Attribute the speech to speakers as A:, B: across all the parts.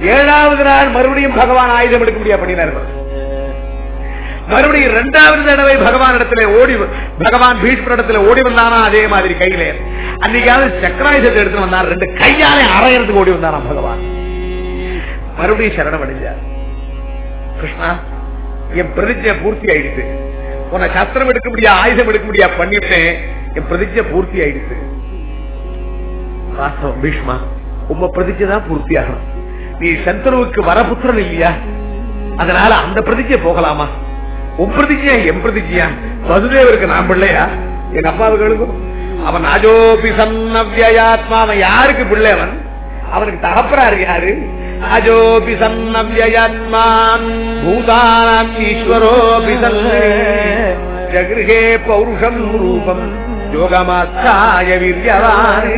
A: ஏழாவது நாள் மறுபடியும் பகவான் ஆயுதம் எடுக்க முடியாது பண்ணினார்கள் மறுபடியும் இரண்டாவது தடவை பகவான் இடத்துல ஓடி பகவான் பீஷ்மர் இடத்துல ஓடி வந்தானா அதே மாதிரி கையில அன்னைக்காவது சக்கராயுதத்தை எடுத்து வந்தார் ரெண்டு கையாலே அரையறதுக்கு ஓடி வந்தாராம் பகவான் மறுபடியும் சரணம் அடைஞ்சார் கிருஷ்ணா என் பிரதிஜை பூர்த்தி ஆயிடுச்சு உன்னை சஸ்திரம் எடுக்க முடியா ஆயுதம் எடுக்க முடியா பண்ணிவிட்டேன் என் பிரதிஜை பூர்த்தி ஆயிடுச்சு வாஸ்தவம் பீஷ்மா உங்க பிரதிஜை தான் பூர்த்தி ஆகணும் நீ சந்தனுவுக்கு வரபுத்திரன் இல்லையா அதனால அந்த பிரதிஜை போகலாமா உன் பிரதிஜையா என் பிரதிஜையா வசுதேவருக்கு நான் பிள்ளையா எங்க அப்பாவுகளுக்கும் அவன் அஜோபி சன்னவ்யாத்மா அவன் யாருக்கு பிள்ளை அவன் அவனுக்கு தகப்பறாரு யாரு அஜோபி சன்னவ்யாத்மான் பூதானாம் ஈஸ்வரோபி சன்னே ஜகிருஹே பௌருஷம் ரூபம் யோகமாச்சாய வீரியவான்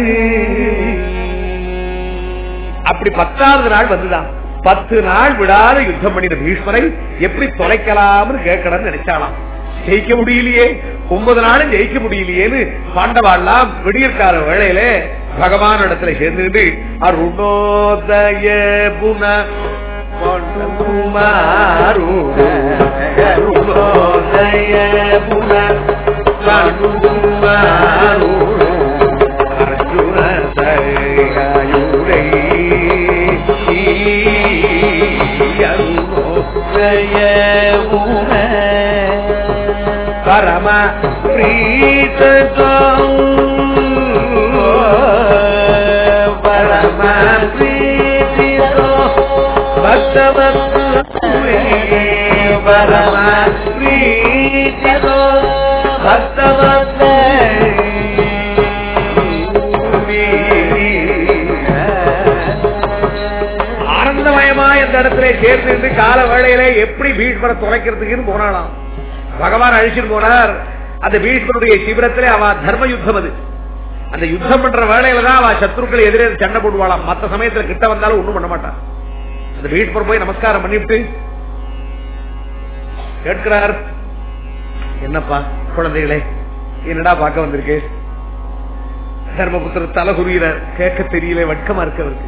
A: அப்படி பத்தாவது நாள் வந்துதான் பத்து நாள் விடாத யுத்தம் பண்ணின பீஷ்மரை எப்படி தொலைக்கலாம்னு கேட்கணும்னு நினைச்சாலாம் ஜெயிக்க முடியலையே ஒன்பது நாளும் ஜெயிக்க முடியலையேன்னு பாண்டவாள்லாம் விடியற்கால வேளையில பகவான் இடத்துல சேர்ந்துட்டு அருணோதய புன அருணோதய புன அர்ஜுன சரையுரை பரம பிரீத பரம பிரீதிதோ பக்தவத் பரம பிரீதிதோ பக்தவத் ஆனந்தமயமா இந்த இடத்துல சேர்ந்து கால வேளையில எப்படி பீஷ்மரை தொலைக்கிறதுக்குன்னு போனாலாம் பகவான் அழிச்சுட்டு போனார் அந்த பீஷ்மருடைய சிபிரத்திலே அவ தர்ம யுத்தம் அது அந்த யுத்தம் பண்ற வேலையில தான் அவ சத்ருக்கள் எதிரே சண்டை போடுவாளாம் மத்த சமயத்துல கிட்ட வந்தாலும் ஒண்ணும் பண்ண மாட்டான் அந்த பீஷ்மர் போய் நமஸ்காரம் பண்ணிவிட்டு கேட்கிறார் என்னப்பா குழந்தைகளே என்னடா பார்க்க வந்திருக்கு தர்மபுத்திர தலகுருகிறார் கேட்க தெரியல வெட்கமா இருக்கு அவருக்கு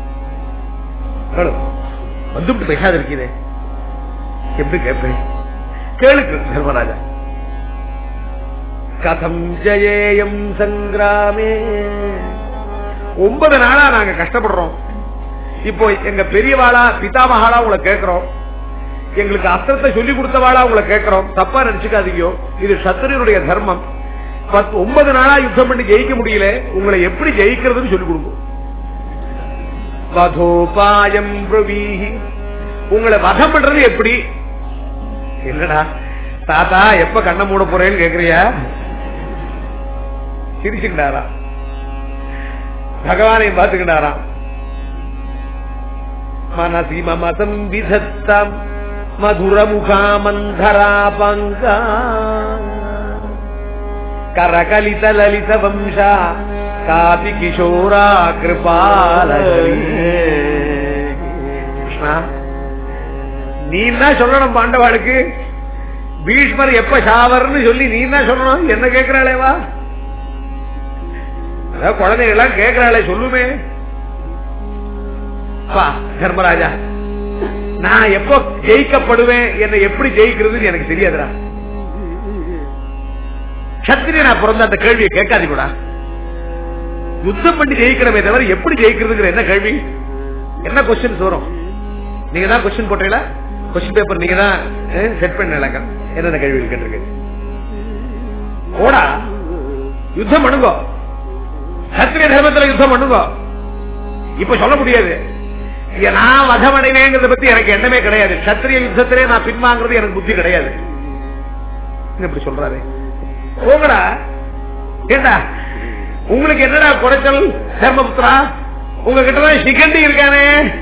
A: வந்துட்டு பேசாத இருக்கிறேன் எப்படி கேட்பேன் கேளுக்கு தர்மராஜா கதம் ஜெயம் சங்கிராமே ஒன்பது நாளா நாங்க கஷ்டப்படுறோம் இப்போ எங்க பெரியவாளா பிதாமகாலா உங்களை கேட்கிறோம் எங்களுக்கு அஸ்திரத்தை சொல்லி கொடுத்தவாளா உங்களை கேட்கிறோம் தப்பா நினைச்சுக்காதீங்க இது சத்திரியனுடைய தர்மம் பத்து ஒன்பது நாளா யுத்தம் பண்ணி ஜெயிக்க முடியல உங்களை எப்படி ஜெயிக்கிறதுன்னு சொல்லி கொடுங்க வதோபாயம் பிரவீஹி உங்களை வதம் பண்றது எப்படி என்னடா தாத்தா எப்ப கண்ண மூட போறேன்னு கேக்குறியா சிரிச்சுக்கிட்டாரா பகவானையும் பார்த்துக்கிட்டாராம் மனசி மமதம் விதத்தம் மதுரமுகா மந்தரா பங்கா கரகலித லலித வம்சா காபி கிஷோரா கிருபால கிருஷ்ணா நீ என்ன சொல்லணும் பாண்டவாளுக்கு பீஷ்மர் எப்ப சாவர்னு சொல்லி நீ என்ன சொல்லணும் என்ன கேட்கிறாளேவா அதாவது குழந்தைகள் எல்லாம் கேட்கிறாளே சொல்லுமே அப்பா, தர்மராஜா நான் எப்போ ஜெயிக்கப்படுவேன் என்னை எப்படி ஜெயிக்கிறதுன்னு எனக்கு தெரியாதுடா சத்திரிய நான் பிறந்த அந்த கேள்வியை கேட்காதீ கூட யுத்தம் பண்ணி ஜெயிக்கிறமே தவிர எப்படி ஜெயிக்கிறதுங்கிற என்ன கேள்வி என்ன கொஸ்டின்ஸ் வரும் நீங்க தான் கொஸ்டின் போட்டீங்களா கொஸ்டின் பேப்பர் நீங்க தான் செட் பண்ணல என்னென்ன கேள்வி கேட்டிருக்கு ஓடா யுத்தம் பண்ணுங்க சத்திரிய தர்மத்துல யுத்தம் பண்ணுங்க இப்ப சொல்ல முடியாது இங்க நான் வதமடைவேங்கிறத பத்தி எனக்கு எண்ணமே கிடையாது சத்திரிய யுத்தத்திலே நான் பின்வாங்கிறது எனக்கு புத்தி கிடையாது என்ன இப்படி சொல்றாரு போங்கடா ஏண்டா உங்களுக்கு என்னடா குறைச்சல் தர்மபுத்திரா உங்ககிட்ட தான் சிகண்டி இருக்கானே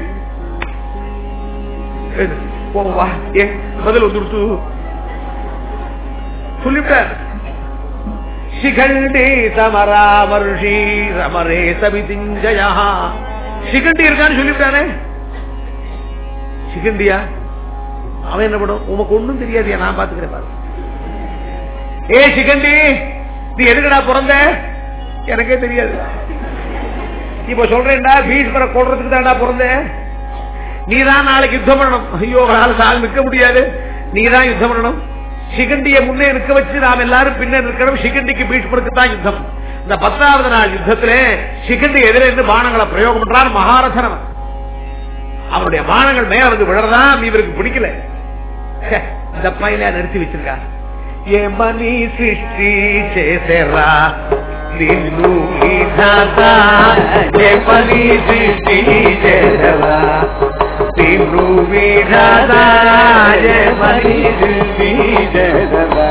A: ஏய், போங்க வா ஏ பதில் வந்துடுச்சு சொல்லிவிட்டார் சிகண்டி சமராமர்ஷி ரமரே சமிதிஞ்சயா சிகண்டி இருக்கான்னு சொல்லிவிட்டானே சிகண்டியா அவன் என்ன பண்ணும் உமக்கு ஒண்ணும் தெரியாதியா நான் பாத்துக்கிறேன் பாரு ஏ சிகண்டி நீ எதுக்குடா பிறந்த எனக்கே தெரியாது இப்ப சொல்றேன்டா பீஷ்மரை கொள்றதுக்கு தான்டா பிறந்தேன் நீதான் நாளைக்கு யுத்தம் பண்ணணும் ஐயோ நாள் சால் நிற்க முடியாது நீதான் யுத்தம் பண்ணணும் சிகண்டிய முன்னே நிற்க வச்சு நாம் எல்லாரும் பின்ன நிற்கணும் சிகண்டிக்கு பீஷ்மருக்கு தான் யுத்தம் இந்த பத்தாவது நாள் யுத்தத்திலே சிகண்டி எதிரே இருந்து பானங்களை பிரயோகம் பண்றார் மகாரசன் அவன். அவருடைய பானங்கள் மேல வந்து விழறதான் இவருக்கு பிடிக்கல ఛే, இந்த பையனை நிறுத்தி வச்சிருக்கா ఏమని సృష్టి చేసేరా నిన్ను విధాతా ఏమని సృష్టి చేసేరా నిన్ను విధాతా ఏమని సృష్టి చేసేరా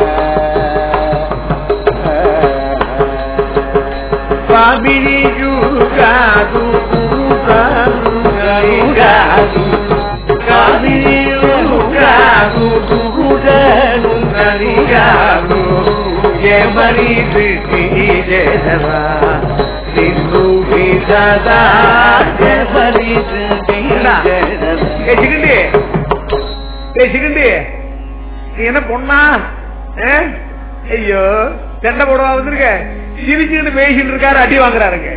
A: స్వామిని కాదు కాదు స్వామిని కాదు గురుడను నరిగాను ఏమని దృష్టి చేసరా నిన్ను విధదా ఏమని దృష్టి ఏ சிகண்டி ஏ சிகண்டி நீ என்ன பொண்ணா ஆ? ஐயோ சண்டை போடவா வந்திருக்க சிரிச்சுன்னு பேசிட்டு இருக்காரு அடி வாங்குறாருங்க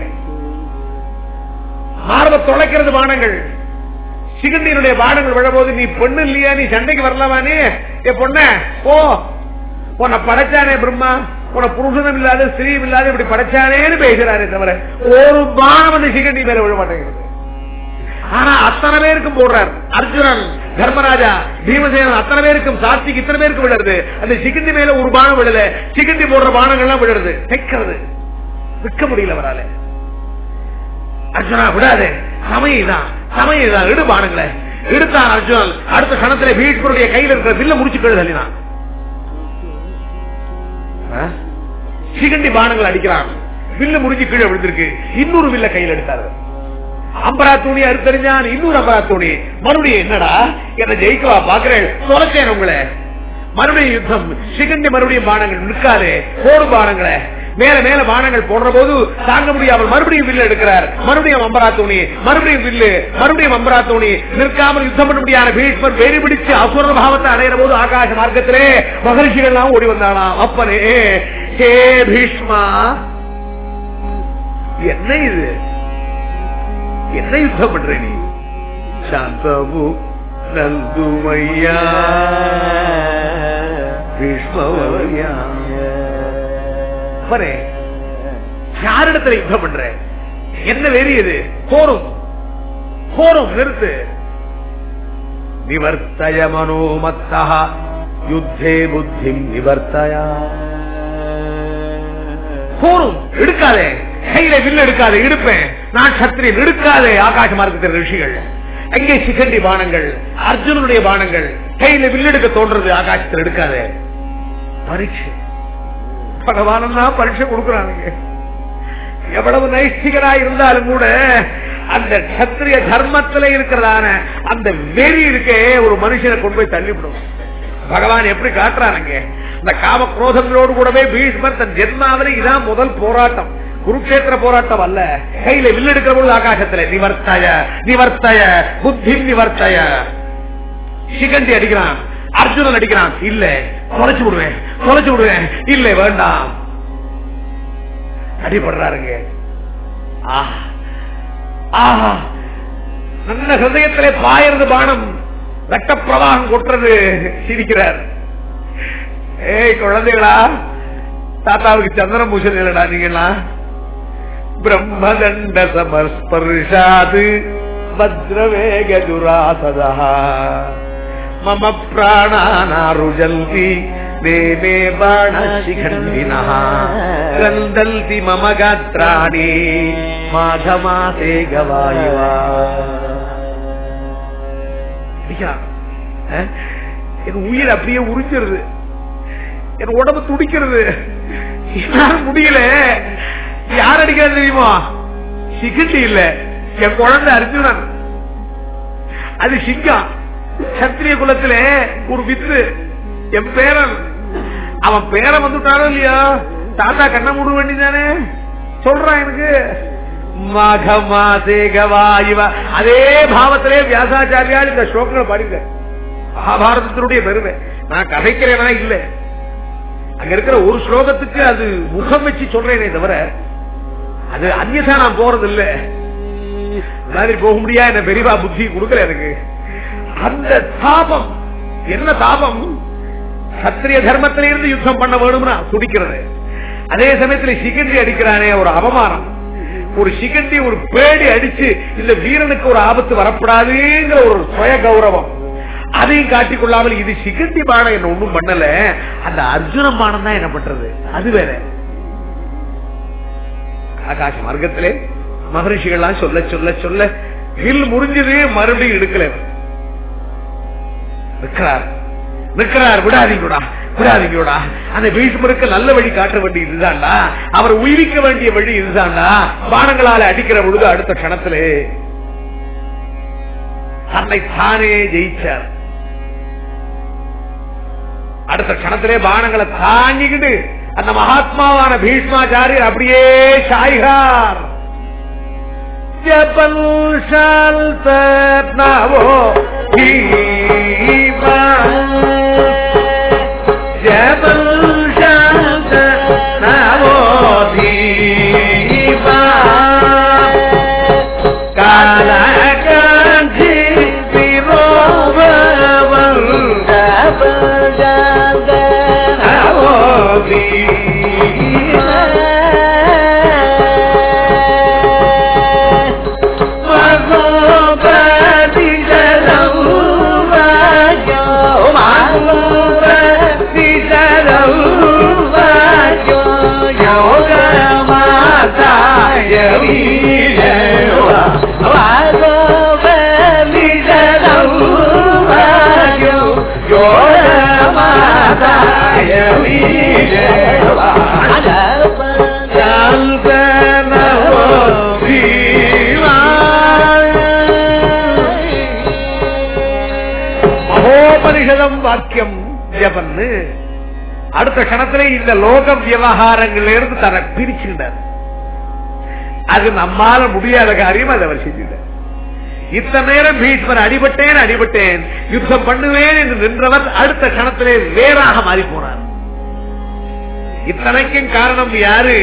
A: மார்ப தொலைக்கிறது பானங்கள் சிகண்டியினுடைய பானங்கள் விழபோது நீ பொண்ணு இல்லையா நீ சண்டைக்கு வரலாமா நீ ஏ பொண்ண போ உன்னை படைச்சானே பிரம்மா உன புருஷனும் இல்லாத ஸ்திரீயும் இல்லாத இப்படி படைச்சானேன்னு பேசுறாரே தவிர ஒரு பானம் அந்த சிகண்டி மேல விழ மாட்டேங்குது ஆனா அத்தனை பேருக்கும் போடுறார் அர்ஜுனன் தர்மராஜா பீமசேனன் அத்தனை பேருக்கும் சாத்திக்கு இத்தனை பேருக்கு விழுறது அந்த சிகண்டி மேல ஒரு பானம் விழல சிகண்டி போடுற பானங்கள்லாம் விழுறது தைக்கிறது விற்க முடியல அவரால அர்ஜுனா விடாதே சமயதான் சமயதான் இடு பானங்களை எடுத்தான் அர்ஜுனன் அடுத்த கணத்துல பீஷ்மருடைய கையில இருக்கிற வில்ல முடிச்சு கழு தள்ளினான் ஆ? சிகண்டி பானங்கள் அடிக்கிறான் வில்லு முடிஞ்சு கீழே விழுந்திருக்கு இன்னொரு வில்ல கையில் எடுத்தாரு அம்பரா துணி அறுத்தறிஞ்சான் இன்னொரு அம்பரா துணி மறுபடியும் என்னடா என்ன ஜெயிக்கவா பாக்குறேன் தொலைச்சேன் உங்களை மறுபடியும் யுத்தம் சிகண்டி மறுபடியும் பானங்கள் நிற்காதே போடு பானங்களை மேல மேல பானங்கள் போடுற போது தாங்க முடியாமல் மறுபடியும் வில்லு எடுக்கிறார் மறுபடியும் அம்பரா துணி மறுபடியும் வில்லு மறுபடியும் அம்பரா துணி நிற்காமல் யுத்தம் பண்ண முடியாத பீஷ்மர் வெறி பிடிச்சு அசுர பாவத்தை அடையிற போது ஆகாச மார்க்கத்திலே மகர்ஷிகள் எல்லாம் ஓடி வந்தானாம் அப்பனே ஹே பீஷ்மா என்ன இது என்ன யுத்தம் பண்ற நீ சாந்தமு நந்துமையா பீஷ்மவர்யா பாரு யாரிடத்துல யுத்தம் பண்ற என்ன வெறி இது போரும் போரும் நிறுத்து நிவர்த்தய மனோமத்தா யுத்தே புத்தி நிவர்த்தயா போரும் எடுக்காதே கையில வில்லு எடுக்காதே இடுப்பேன் நான் சத்திரியன் எடுக்காதே ஆகாச மார்க்கத்தில் ரிஷிகள் அங்கே சிகண்டி பானங்கள் அர்ஜுனனுடைய பானங்கள் கையில வில்லெடுக்க தோன்றது ஆகாசத்தில் எடுக்காதே பரீட்சை பகவானா பரீட்சை கொடுக்கிறானுங்க எவ்வளவு நைஷ்டிகரா இருந்தாலும் கூட அந்த சத்திரிய தர்மத்துல இருக்கிறதான அந்த வெறி இருக்கே ஒரு மனுஷனை கொண்டு போய் தள்ளிவிடும் பகவான் எப்படி காட்டுறானுங்க இந்த காம குரோதங்களோடு கூடவே பீஷ்மர் தன் ஜென்மாவில இதான் முதல் போராட்டம் குருக்ஷேத்திர போராட்டம் அல்ல கையில வில்லெடுக்கிற பொழுது ஆகாசத்துல நிவர்த்தய நிவர்த்தய புத்தி நிவர்த்தய சிகண்டி அடிக்கிறான் அர்ஜுனன் அடிக்கிறான் இல்ல தொலைச்சு விடுவேன் தொலைச்சு விடுவேன் இல்ல வேண்டாம் அடிபடுறாருங்க ஆஹா ஆஹா நல்ல ஹிருதயத்திலே பாயறது பானம் ரத்த பிரவாகம் கொட்டுறது சிரிக்கிறார் ஏய் குழந்தைகளா தாத்தாவுக்கு சந்திரன் பூசல் இல்லடா நீங்களா பிரம்மதண்ட சமஸ்பர்ஷாது வஜ்ரவேக துராசதா மம பிராணானாருஜல்தி தேவே பாணசிகண்டினः கந்தல்தி மம காத்ராணி மாதமாசே கவாயுவா அடிக்கிறான். அஹ், என் உயிர் அப்படியே உறிஞ்சிருது என் உடம்பு துடிக்கிறது என்னால முடியல யார் அடிக்கிறது தெரியுமா சிகிண்டி இல்ல என் குழந்தை அர்ஜுனன் அது சிங்கம் சத்திரிய குலத்துல ஒரு வித்து என் பேரன் அவன் பேரன் வந்துட்டானோ இல்லையா தாத்தா கண்ண மூட வேண்டியதானே சொல்றான் எனக்கு மகமாசேகவா இவ அதே பாவத்திலே வியாசாச்சாரியால் இந்த ஸ்லோகங்களை பாடிங்க மகாபாரதத்தினுடைய பெருமை நான் கதைக்கிறேனா இல்ல அங்க இருக்கிற ஒரு ஸ்லோகத்துக்கு அது முகம் வச்சு சொல்றேனே தவிர அது அந்நியசா நான் போறது இல்ல மாதிரி போக முடியா என்ன பெரியவா புத்தி கொடுக்கல எனக்கு அந்த தாபம் என்ன தாபம் சத்திரிய தர்மத்தில இருந்து யுத்தம் பண்ண வேணும்னா துடிக்கிறது அதே சமயத்துல சிகண்டி அடிக்கிறானே ஒரு அவமானம் ஒரு சிகண்டி ஒரு பேடி அடிச்சு இந்த வீரனுக்கு ஒரு ஆபத்து வரப்படாதுங்கிற ஒரு சுய கௌரவம் அதையும் காட்டிக்கொள்ளாமல் இது சிகண்டி பானம் என்ன ஒண்ணும் பண்ணல அந்த அர்ஜுன பானம் தான் என்ன பண்றது அது வேற ஆகாச மார்க்கத்திலே மகரிஷிகள்லாம் சொல்ல சொல்ல சொல்ல வில் முறிஞ்சது மறுபடியும் எடுக்கல இவன். நிற்கிறார் நிற்கிறார் விடாதீங்கடா விடாதீங்கடா அந்த பீஷ்மருக்கு நல்ல வழி காட்ட வேண்டிய இதுதான்டா அவர் உயிரிக்க வேண்டிய வழி இதுதான்டா பானங்களால அடிக்கிற பொழுது அடுத்த கணத்திலே தன்னை தானே ஜெயிச்சார் அடுத்த கணத்திலே பானங்களை தாங்கிக்கிட்டு அந்த மகாத்மாவான பீஷ்மாச்சாரியர் அப்படியே சாய்கார் ஜபல் நவோ பீமா ஜபல் நவோ தீமா காலகாஞ்சி விரோபவல் நவோ தீமா மகோபனிஷதம் வாக்கியம் ஜபன்னு அடுத்த கணத்திலே இந்த லோக விவகாரங்கள்ல இருந்து தன்னை பிரிச்சுட்டார் அது நம்மால முடியாத காரியம் அதை அவர் செஞ்சுட்டார் இத்தனை நேரம் பீஷ்மர் அடிபட்டேன் அடிபட்டேன் யுத்தம் பண்ணுவேன் என்று நின்றவர் அடுத்த கணத்திலே வேறாக மாறி போனார் இத்தனைக்கும் காரணம் யாரு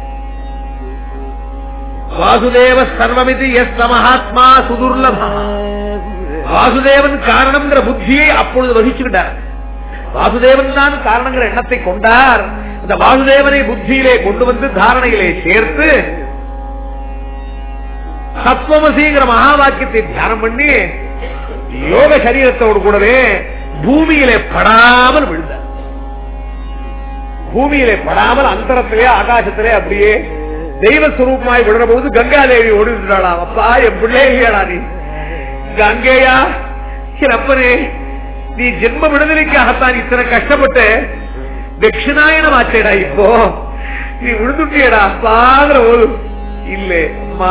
A: வாசுதேவ சர்வமிதி எஸ் மகாத்மா சுதுர்லபா வாசுதேவன் காரணம்ங்கிற புத்தியை அப்பொழுது வகிச்சுக்கிட்டார் வாசுதேவன் தான் காரணங்கிற எண்ணத்தை கொண்டார் அந்த வாசுதேவனை புத்தியிலே கொண்டு வந்து தாரணையிலே சேர்த்து சத்வமசிங்கிற மகா வாக்கியத்தை தியானம் பண்ணி யோக சரீரத்தோடு கூடவே பூமியிலே படாமல் விழுந்தார் பூமியிலே படாமல் அந்தரத்திலே ஆகாசத்திலே அப்படியே தெய்வ சுரூபமாய் விடுற போது கங்காதேவி ஓடிவிட்டாளாம் அப்பா என் பிள்ளை இல்லையாடா நீ கங்கையா என் அப்பனே நீ ஜென்ம விடுதலைக்காகத்தான் இத்தனை கஷ்டப்பட்டு தட்சிணாயனம் ஆச்சேடா இப்போ நீ விழுந்துட்டியடா அப்பாங்கிற ஒரு இல்ல அம்மா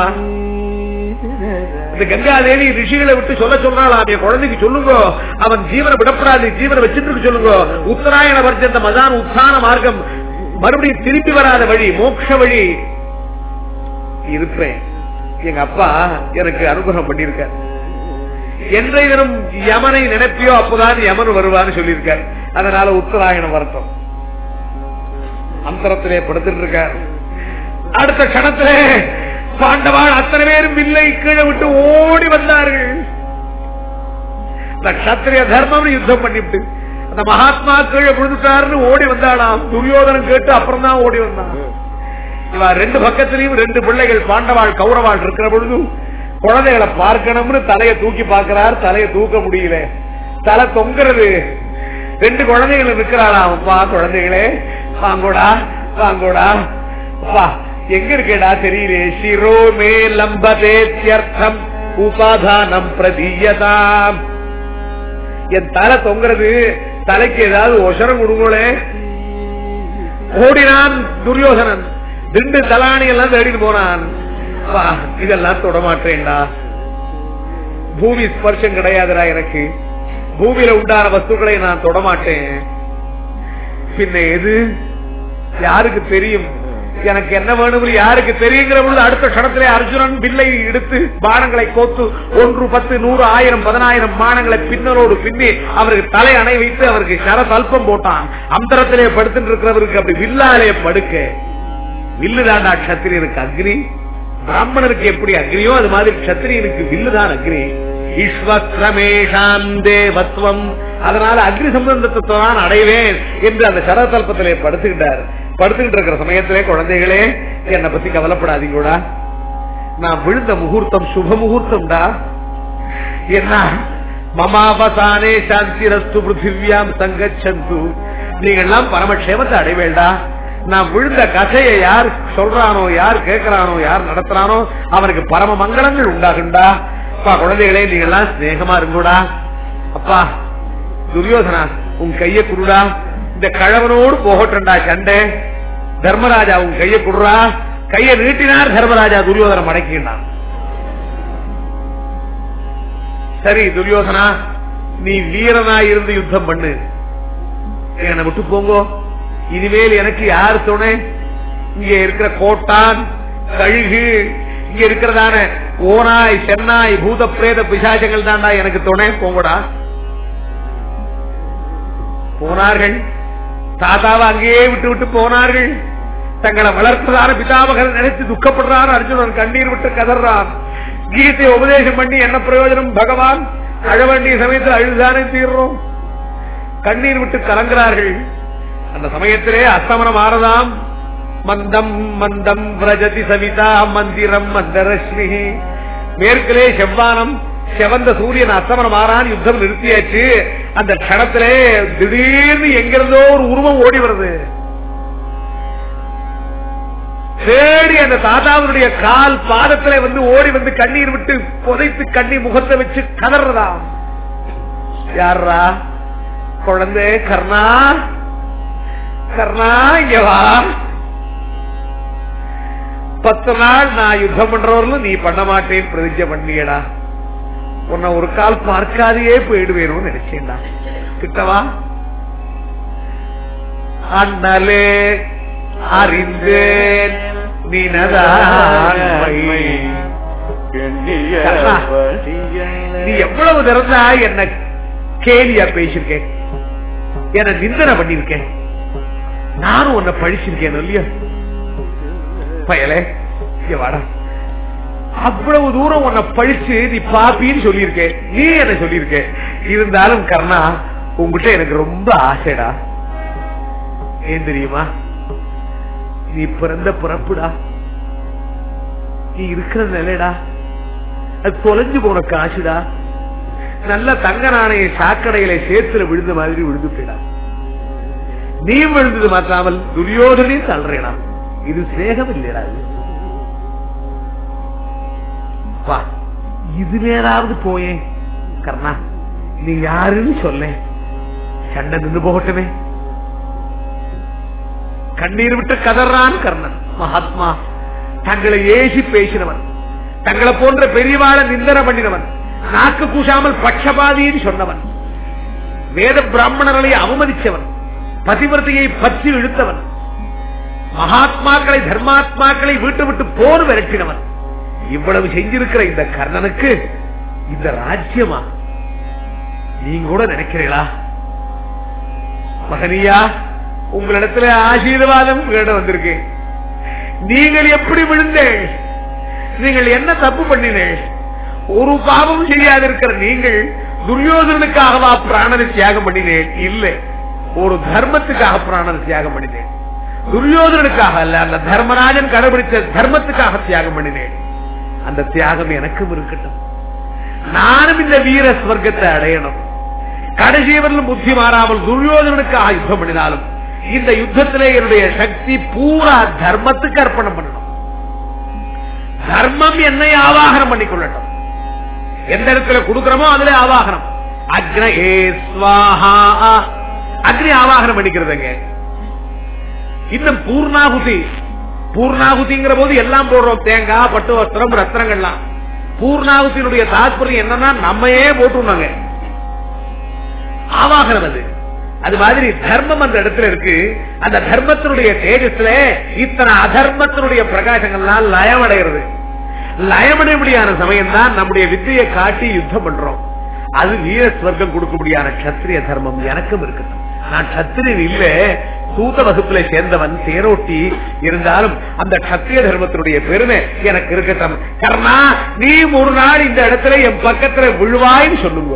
A: இந்த கங்காதேவி ரிஷிகளை விட்டு சொல்ல சொன்னாலாம் என் குழந்தைக்கு சொல்லுங்க அவன் ஜீவனை விடப்படாது ஜீவனை வச்சுட்டு சொல்லுங்க உத்தராயண வர்ஜந்த மதான் உத்தான மார்க்கம் மறுபடியும் திருப்பி வராத வழி மோட்ச வழி இருப்பேன் எங்க அப்பா எனக்கு அனுகிரகம் பண்ணிருக்கார் என்றை தினம் யமனை நினைப்பியோ அப்போதான் யமன் வருவான்னு சொல்லியிருக்கார் அதனால உத்தராயணம் வரட்டும் அந்தரத்திலே படுத்துட்டு இருக்கார் அடுத்த கணத்திலே பாண்டவாள் அத்தனை பேரும் வில்லை கீழே விட்டு ஓடி வந்தார்கள் இந்த கத்திரிய தர்மம் யுத்தம் பண்ணிவிட்டு அந்த மகாத்மா கீழே விழுந்துட்டாருன்னு ஓடி வந்தாளாம் துரியோதனம் கேட்டு அப்புறம் தான் ஓடி வந்தான் இவ ரெண்டு பக்கத்திலையும் ரெண்டு பிள்ளைகள் பாண்டவாள் கௌரவாள் இருக்கிற பொழுது குழந்தைகளை பார்க்கணும்னு தலையை தூக்கி பார்க்கிறார் தலையை தூக்க முடியல தலை தொங்குறது ரெண்டு குழந்தைகள் இருக்கிறாளாம் அப்பா குழந்தைகளே வாங்கோடா வாங்கோடா அப்பா எங்க இருக்கேடா தெரியலே சிரோ மே லம்பதேத்யர்த்தம் உபாதானம் பிரதீயதாம் என் தலை தொங்குறது தலைக்கு ஏதாவது ஒசரம் கொடுங்களே ஓடினான் துரியோதனன் ரெண்டு தலாணி எல்லாம் தேடிட்டு போனான் வா, இதெல்லாம் தொடமாட்டேன்டா பூமி ஸ்பர்ஷம் கிடையாதுடா எனக்கு பூமியில உண்டான வஸ்துக்களை நான் தொடமாட்டேன் பின்ன எது யாருக்கு தெரியும் எனக்கு என்ன வேணும் யாருக்கு தெரியுங்கிற பொழுது அடுத்த கணத்திலே அர்ஜுனன் வில்லை எடுத்து பானங்களை கோத்து ஒன்று பத்து நூறு ஆயிரம் பதினாயிரம் பானங்களை பின்னலோடு பின்னி அவருக்கு தலை அணை வைத்து அவருக்கு சர தல்பம் போட்டான் அந்தரத்திலே படுத்துட்டு இருக்கிறவருக்கு அப்படி வில்லாலே படுக்க வில்லு தாண்டா கத்திரியருக்கு அக்னி பிராமணருக்கு எப்படி அக்னியோ அது மாதிரி கத்திரியனுக்கு வில்லுதான் அக்னி ஈஸ்வரமேஷாம் தேவத்வம் அதனால அக்னி சம்பந்தத்தை தான் அடைவேன் என்று அந்த சரதல்பத்திலே படுத்துக்கிட்டார் படுத்துக்கிட்டு இருக்கிற சமயத்திலே குழந்தைகளே என்னை பத்தி கவலைப்படாதீங்கடா நான் விழுந்த முகூர்த்தம் சுப முகூர்த்தம்டா என்ன மமாவசானே சாந்தி ரஸ்து பிருத்திவியாம் சங்கச்சந்து நீங்கெல்லாம் பரமக்ஷேமத்தை அடைவேண்டா நான் விழுந்த கதையை யார் சொல்றானோ யார் கேட்கிறானோ யார் நடத்துறானோ அவனுக்கு பரம மங்களங்கள் உண்டாகுண்டா அப்பா குழந்தைகளே நீங்க எல்லாம் சிநேகமா இருங்கூடா அப்பா துரியோதனா உன் கைய குடுடா இந்த கழவனோடு போகட்டும்டா சண்டை தர்மராஜா உன் கைய குடுறா கைய நீட்டினார் தர்மராஜா துரியோதனை மடக்கினான் சரி துரியோதனா நீ வீரனா இருந்து யுத்தம் பண்ணு என்னை விட்டு போங்கோ இனிமேல் எனக்கு யார் துணை இங்க இருக்கிற கோட்டான் கழுகு இங்க இருக்கிறதான ஓனாய் சென்னாய் பூத பிரேத பிசாசங்கள் தாண்டா எனக்கு துணை போங்கடா போனார்கள் தாத்தாவை அங்கேயே விட்டு விட்டு போனார்கள் தங்களை வளர்த்ததான பிதாமகர் நினைத்து துக்கப்படுறான் அர்ஜுனன் கண்ணீர் விட்டு கதறான் கீதை உபதேசம் பண்ணி என்ன பிரயோஜனம் பகவான் அழ வேண்டிய சமயத்தில் அழுதானே தீர்றோம் கண்ணீர் விட்டு கலங்குறார்கள் அந்த சமயத்திலே அஸ்தமனம் ஆறதாம் மந்தம் மந்தம் விரஜதி சவிதா மந்திரம் மந்தரஸ்மி மேற்கிலே செவ்வானம் செவந்த சூரியன் அஸ்தமனம் ஆறான் யுத்தம் நிறுத்தியாச்சு அந்த கணத்திலே திடீர்னு எங்கிருந்தோ ஒரு உருவம் ஓடி வருது தேடி அந்த தாத்தாவுடைய கால் பாதத்துல வந்து ஓடி வந்து கண்ணீர் விட்டு புதைத்து கண்ணீர் முகத்தை வச்சு கதறதா யாரா குழந்தை கர்ணா கர்ணா இங்க வா பத்து நாள் நான் யுத்தம் பண்றவர்களும் நீ பண்ண மாட்டேன்னு பிரதிஜை பண்ணியடா உன்னை ஒரு கால் பார்க்காதையே போயிடுவேணும்னு நினைச்சேன்டா கிட்டவா அண்ணலே அறிந்தேன் நினதாண்மை நீ எவ்வளவு திறந்தா என்ன கேலியா பேசிருக்கேன் என்ன நிந்தனை பண்ணிருக்கேன் நானும் உன்னை பழிச்சிருக்கேன் இல்லையா பயலே இங்க வாடா அவ்வளவு தூரம் உன்னை பழிச்சு நீ பாப்பின்னு சொல்லியிருக்கேன் நீ என்ன சொல்லியிருக்க இருந்தாலும் கர்ணா உங்ககிட்ட எனக்கு ரொம்ப ஆசைடா ஏன் தெரியுமா நீ பிறந்த பிறப்புடா நீ இருக்கிற நிலைடா அது தொலைஞ்சு போன காசுடா நல்ல தங்க நாணய சாக்கடையில சேத்துல விழுந்த மாதிரி விழுந்து போயிடா நீ விழுந்தது மாத்தாமல் துரியோதனையும் தள்ளுறேடா இது சிநேகம் இல்லையடா இது வா இது நேராவது போயேன் கர்ணா நீ யாருன்னு சொல்ல சண்டை நின்று போகட்டுமே கண்ணீர் விட்டு கதறான் கர்ணன் மகாத்மா தங்களை ஏசி பேசினவன் தங்களை போன்ற பெரியவாள நிந்தனை பண்ணினவன் நாக்கு கூசாமல் பட்சபாதின்னு சொன்னவன் வேத பிராமணர்களை அவமதிச்சவன் பதிவிரத்தையை பற்றி இழுத்தவன் மகாத்மாக்களை தர்மாத்மாக்களை வீட்டு விட்டு போர் விரட்டினவன் இவ்வளவு செஞ்சிருக்கிற இந்த கர்ணனுக்கு இந்த ராஜ்யமா நீங்க கூட நினைக்கிறீங்களா மகனியா உங்களிடத்துல ஆசீர்வாதம் கேட வந்திருக்கேன் நீங்கள் எப்படி விழுந்தேன் நீங்கள் என்ன தப்பு பண்ணினேன் ஒரு பாவம் செய்யாதிருக்கிற நீங்கள் துரியோதனுக்காகவா பிராணனை தியாகம் பண்ணினேன் இல்லை ஒரு தர்மத்துக்காக பிராணனை தியாகம் பண்ணினேன் துரியோதனுக்காக அல்ல அந்த தர்மராஜன் கடைபிடித்த தர்மத்துக்காக தியாகம் பண்ணினேன் அந்த தியாகம் எனக்கும் இருக்கட்டும் நானும் இந்த வீர ஸ்வர்க்கத்தை அடையணும் கடைசியவர்களும் புத்தி மாறாமல் துரியோதனுக்காக யுத்தம் பண்ணினாலும் இந்த யுத்தத்திலே என்னுடைய சக்தி பூரா தர்மத்துக்கு அர்ப்பணம் பண்ணணும் தர்மம் என்னை ஆவாகனம் பண்ணிக்கொள்ளட்டும் எந்த இடத்துல கொடுக்கிறோமோ அதுல ஆவாகனம் அக்ன ஏ ஸ்வாஹா அக்னி ஆவாகனம் பண்ணிக்கிறதுங்க இன்னும் பூர்ணாகுதி பூர்ணாகுதிங்கிற போது எல்லாம் போடுறோம் தேங்காய் பட்டு வஸ்திரம் ரத்னங்கள்லாம் பூர்ணாகுத்தினுடைய தாற்பயம் என்னன்னா நம்மையே போட்டுருந்தாங்க ஆவாகனம் அது அது மாதிரி தர்மம் அந்த இடத்துல இருக்கு அந்த தர்மத்தினுடைய தேஜஸ்ல இத்தனை அதர்மத்தினுடைய பிரகாசங்கள்லாம் லயமடைகிறது லயமடைபடியான சமயம் தான் நம்முடைய வித்தையை காட்டி யுத்தம் பண்றோம் அது வீர ஸ்வர்க்கம் கொடுக்கக்கூடியான கத்திரிய தர்மம் எனக்கும் இருக்கட்டும் நான் கத்திரியன் இல்ல தூத்த வகுப்புல சேர்ந்தவன் தேரோட்டி இருந்தாலும் அந்த கத்திய தர்மத்தினுடைய பெருமை எனக்கு இருக்கட்டும் கர்ணா நீ ஒரு நாள் இந்த இடத்துல என் பக்கத்துல விழுவாய்ன்னு சொல்லுங்க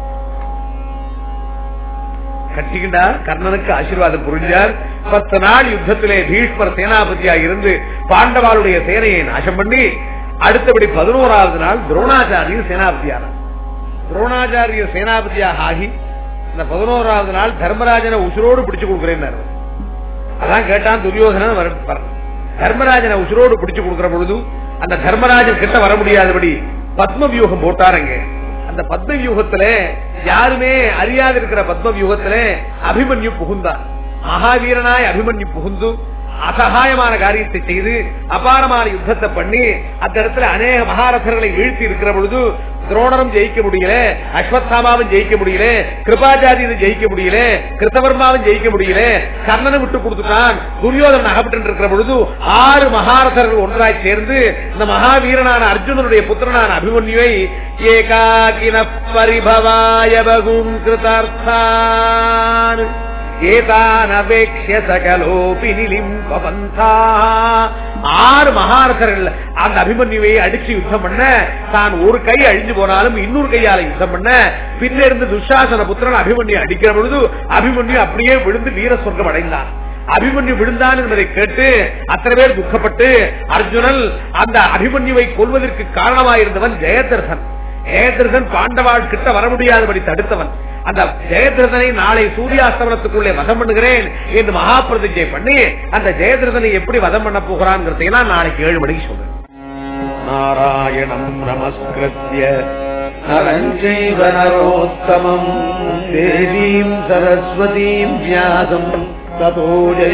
A: கட்டிக்கிண்டா கர்ணனுக்கு ஆசீர்வாதம் புரிஞ்சார் பத்து நாள் யுத்தத்திலே பீஷ்மர் சேனாபதியா இருந்து பாண்டவாளுடைய சேனையை நாசம் பண்ணி அடுத்தபடி பதினோராவது நாள் துரோணாச்சாரியர் சேனாபதியானார் துரோணாச்சாரியர் சேனாபதியாக ஆகி இந்த பதினோராவது நாள் தர்மராஜனை உசுரோடு பிடிச்சு கொடுக்கிறேன் அதான் கேட்டான் துரியோதனன் வர- வர- தர்மராஜனை உசுரோடு பிடிச்சு கொடுக்கிற பொழுது அந்த தர்மராஜன் கிட்ட வர முடியாதபடி பத்ம வியூகம் போட்டாருங்க அந்த பத்ம வியூகத்துல யாருமே அறியாது இருக்கிற பத்ம வியூகத்துல அபிமன்யு புகுந்தார் மகாவீரனாய் அபிமன்யு புகுந்து அசகாயமான காரியத்தை செய்து அபாரமான யுத்தத்தை பண்ணி அந்த இடத்துல அநேக மகாரதர்களை வீழ்த்தி இருக்கிற பொழுது துரோணரும் ஜெயிக்க முடியல அஸ்வத்தாமாவும் ஜெயிக்க முடியல கிருபாச்சாரியனும் ஜெயிக்க முடியல கிருத்தவர்மாவும் ஜெயிக்க முடியல கர்ணனை விட்டு கொடுத்துட்டான் துரியோதனன் அகப்பட்டு இருக்கிற பொழுது ஆறு மகாரதர்கள் ஒன்றாய் சேர்ந்து இந்த மகாவீரனான அர்ஜுனனுடைய புத்திரனான அபிமன்யுவை ஏகாகின பரிபவாய பகும் கிருதார்த்தான் ஏதானபேக்ஷ சகலோபி நிலிம்பவந்தா ஆறு மகாரதர்கள் அந்த அபிமன்யுவை அடிச்சு யுத்தம் பண்ண தான் ஒரு கை அழிஞ்சு போனாலும் இன்னொரு கையால யுத்தம் பண்ண பின்ன இருந்து துஷாசன புத்திரன் அபிமன்யு அடிக்கிற பொழுது அபிமன்யு அப்படியே விழுந்து வீர சொர்க்கம் அடைந்தான் அபிமன்யு விழுந்தான் என்பதை கேட்டு அத்தனை பேர் துக்கப்பட்டு அர்ஜுனன் அந்த அபிமன்யுவை கொல்வதற்கு காரணமாயிருந்தவன் ஜெயதர்சன் ஜெயதிரதன் பாண்டவாள் கிட்ட வர முடியாதபடி தடுத்தவன் அந்த ஜெயதிரதனை நாளை சூரியாஸ்தமனத்துக்குள்ளே வதம் பண்ணுகிறேன் என்று மகா பிரதிஜை பண்ணி அந்த ஜெயதிரதனை எப்படி வதம் பண்ண போகிறான் நாளைக்கு ஏழு மணிக்கு சொல்றேன் நாராயணம் நமஸ்கிருத்திய
B: நரஞ்சைவ நரோத்தமம் தேவீம் சரஸ்வதீம் வியாசம் ததோ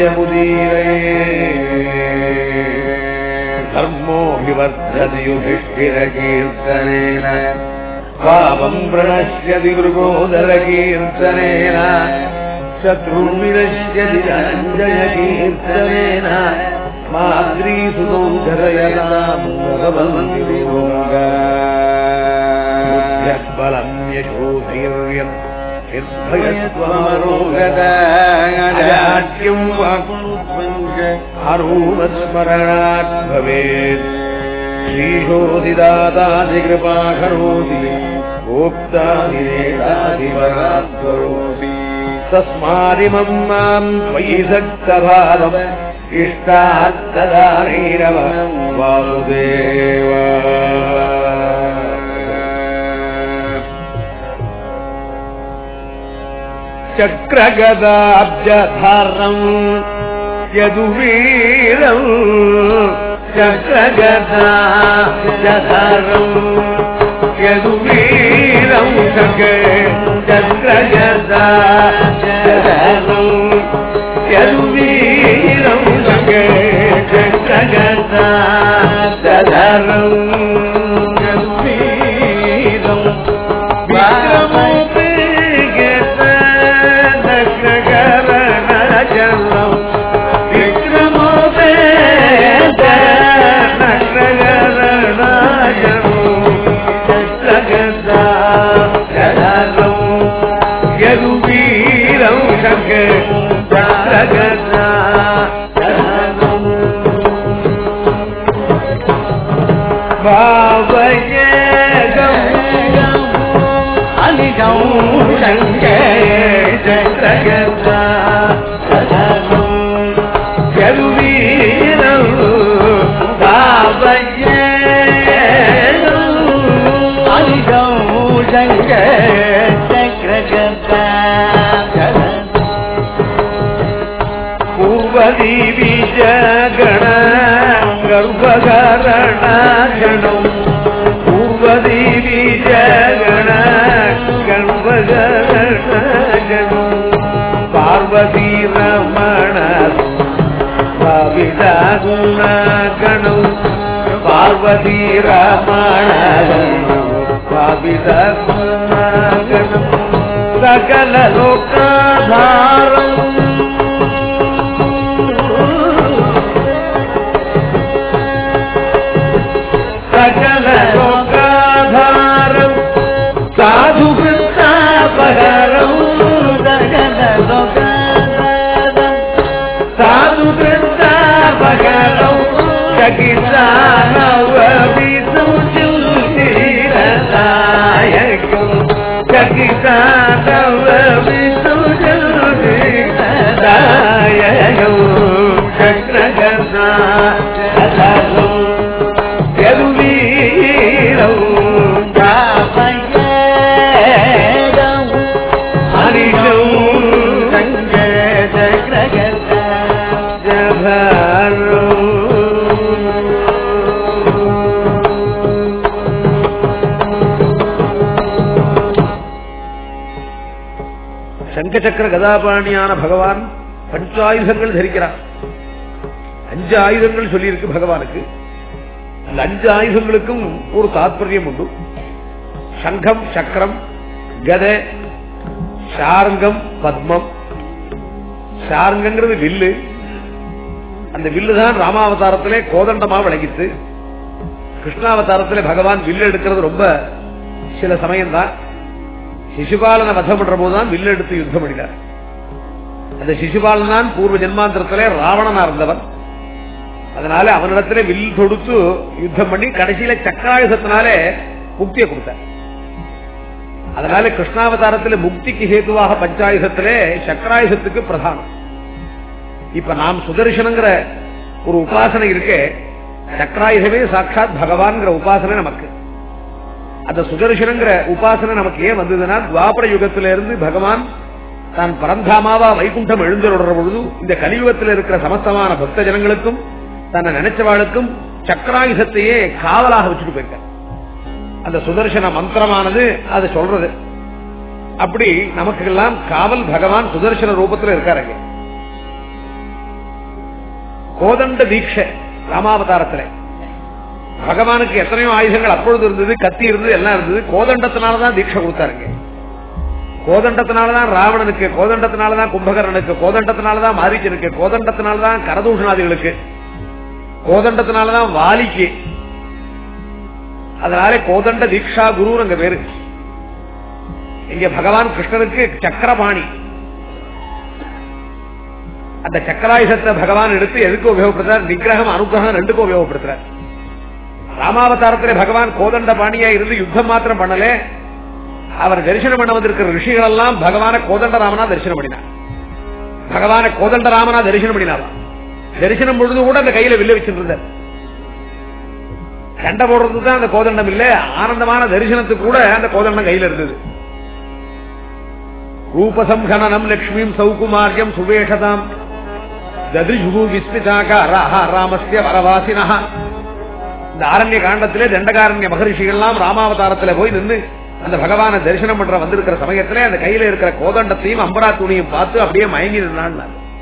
B: ஜயமுதீரே धर्मो विवर्धति युधिष्ठिरकीर्तनेन पापम् प्रणश्यति मृगोदरकीर्तनेन शत्रुम् विनश्यति धनञ्जयकीर्तनेन माद्रीसुतौ धरयताम् भगवन्ति बलम् यशोधैर्यम् निर्भयत्वमरोगदाट्यम् हरूमस्मरणात् भवेत् श्रीशोधिदातादिकृपा करोति गोप्तादिरेतादिवरात् करोति तस्मादिमम् माम् त्वयि सक्तभावम् इष्टात्तदानीरव वासुदेव चक्रगदाब्जधरम् यदुवीरम् चक्रगदाब्जधरम् यदुवीरम् चक्र चक्रगदाब्जधरम् यदुवीरम् चक्र चक्रगदाब्जधरम् यदुवीरम् पूर्वदीबीजगण गर्भकरणगणम् पूर्वदीबीजगण गर्भकरणगणम् पार्वतीरमण भाविदागुणगणम् पार्वतीरमण भाविदागुणगणम् सकललोकाधारम् सकल लोकाधारम् साधु वृत्तापहरम् सकल लोकाधारम् சகிதா தவ விசுஜதாயகம் சக்கரகர்ணா கதலும் எதுவீரம் காமயேதம் அனிஷம் சங்க சக்கரகர்ணா
A: சங்கச்சக்கர கதாபாணியான பகவான் பஞ்சாயுதங்கள் தரிக்கிறான் அஞ்சு ஆயுதங்கள் சொல்லியிருக்கு பகவானுக்கு அந்த அஞ்சு ஆயுதங்களுக்கும் ஒரு தாத்பரியம் உண்டு சங்கம் சக்கரம் கத சார்ங்கம் பத்மம் சார்ங்கிறது வில்லு அந்த வில்லு தான் ராமாவதாரத்திலே கோதண்டமா விளங்கித்து கிருஷ்ணாவதாரத்திலே பகவான் வில்லு எடுக்கிறது ரொம்ப சில சமயம் தான் சிசுபாலனை வதம் பண்ற போதுதான் வில்லு எடுத்து யுத்தம் பண்ணினார் அந்த சிசுபாலன் தான் பூர்வ ஜென்மாந்திரத்திலே ராவணனா இருந்தவன் அதனால அவனிடத்திலே வில் தொடுத்து யுத்தம் பண்ணி கடைசியில சக்கராயுதத்தினாலே முக்தியை கொடுத்தார் அதனால கிருஷ்ணாவதாரத்திலே முக்திக்கு ஹேதுவாக பஞ்சாயுதத்திலே சக்கராயுதத்துக்கு பிரதானம் இப்ப நாம் சுதர்சனங்கிற ஒரு உபாசனை இருக்கே சக்கராயுதமே சாட்சாத் பகவான்கிற உபாசனை நமக்கு அந்த சுதர்சனங்கிற உபாசனை நமக்கு ஏன் வந்ததுன்னா துவாபர யுகத்தில இருந்து பகவான் தான் பரந்தாமாவா வைகுண்டம் எழுந்தருடுற பொழுது இந்த கலியுகத்தில் இருக்கிற சமஸ்தமான பக்த ஜனங்களுக்கும் தன்னை நினைச்சவாளுக்கும் சக்கராயுதத்தையே காவலாக வச்சுட்டு போயிருக்கார் அந்த சுதர்சன மந்திரமானது அதை சொல்றது அப்படி நமக்கு எல்லாம் காவல் பகவான் சுதர்சன ரூபத்தில் இருக்காருங்க கோதண்ட தீட்சை ராமாவதாரத்துல பகவானுக்கு எத்தனையோ ஆயுதங்கள் அப்பொழுது இருந்தது கத்தி இருந்தது எல்லாம் இருந்தது கோதண்டத்தினாலதான் தீட்சை கொடுத்தாருங்க கோதண்டத்தினாலதான் ராவணனுக்கு கோதண்டத்தினாலதான் கும்பகரனுக்கு கோதண்டத்தினாலதான் மாரீச்சனுக்கு கோதண்டத்தினாலதான் கரதூஷணாதிகளுக்கு கோதண்டத்தினாலதான் வாலிக்கு அதனால கோதண்ட தீக்ஷா குரு அங்க பேரு இங்க பகவான் கிருஷ்ணனுக்கு சக்கரபாணி அந்த சக்கராயுதத்தை பகவான் எடுத்து எதுக்கு உபயோகப்படுத்துறார் நிகிரகம் அனுகிரகம் ரெண்டுக்கும் உபயோகப்படுத்துறார் ராமாவதாரத்திலே பகவான் கோதண்ட பாணியா இருந்து யுத்தம் மாத்திரம் பண்ணல அவர் தரிசனம் பண்ண வந்திருக்கிற ரிஷிகள் எல்லாம் பகவான கோதண்ட ராமனா தரிசனம் பண்ணினார் பகவான கோதண்ட ராமனா தரிசனம் பண்ணினாராம் தரிசனம் பொழுது கூட அந்த கையில வில்ல வச்சிருந்தார் சண்டை போடுறதுக்கு தான் அந்த கோதண்டம் இல்ல ஆனந்தமான தரிசனத்துக்கு கூட அந்த கோதண்டம் கையில இருந்தது ரூபசம்ஹனனம் லட்சுமியும் சௌகுமாரியம் சுவேஷதாம் ததிஜுகு விஸ்மிதாகாராஹ ராமஸ்ய வரவாசினா இந்த ஆரண்ய காண்டத்திலே தண்டகாரண்ய மகரிஷிகள்லாம் ராமாவதாரத்துல போய் நின்று அந்த பகவான தரிசனம் பண்ற வந்திருக்கிற சமயத்திலே அந்த கையில இருக்கிற கோதண்டத்தையும் அம்பரா துணியும் பார்த்து அப்படியே மயங்கி நின்றான்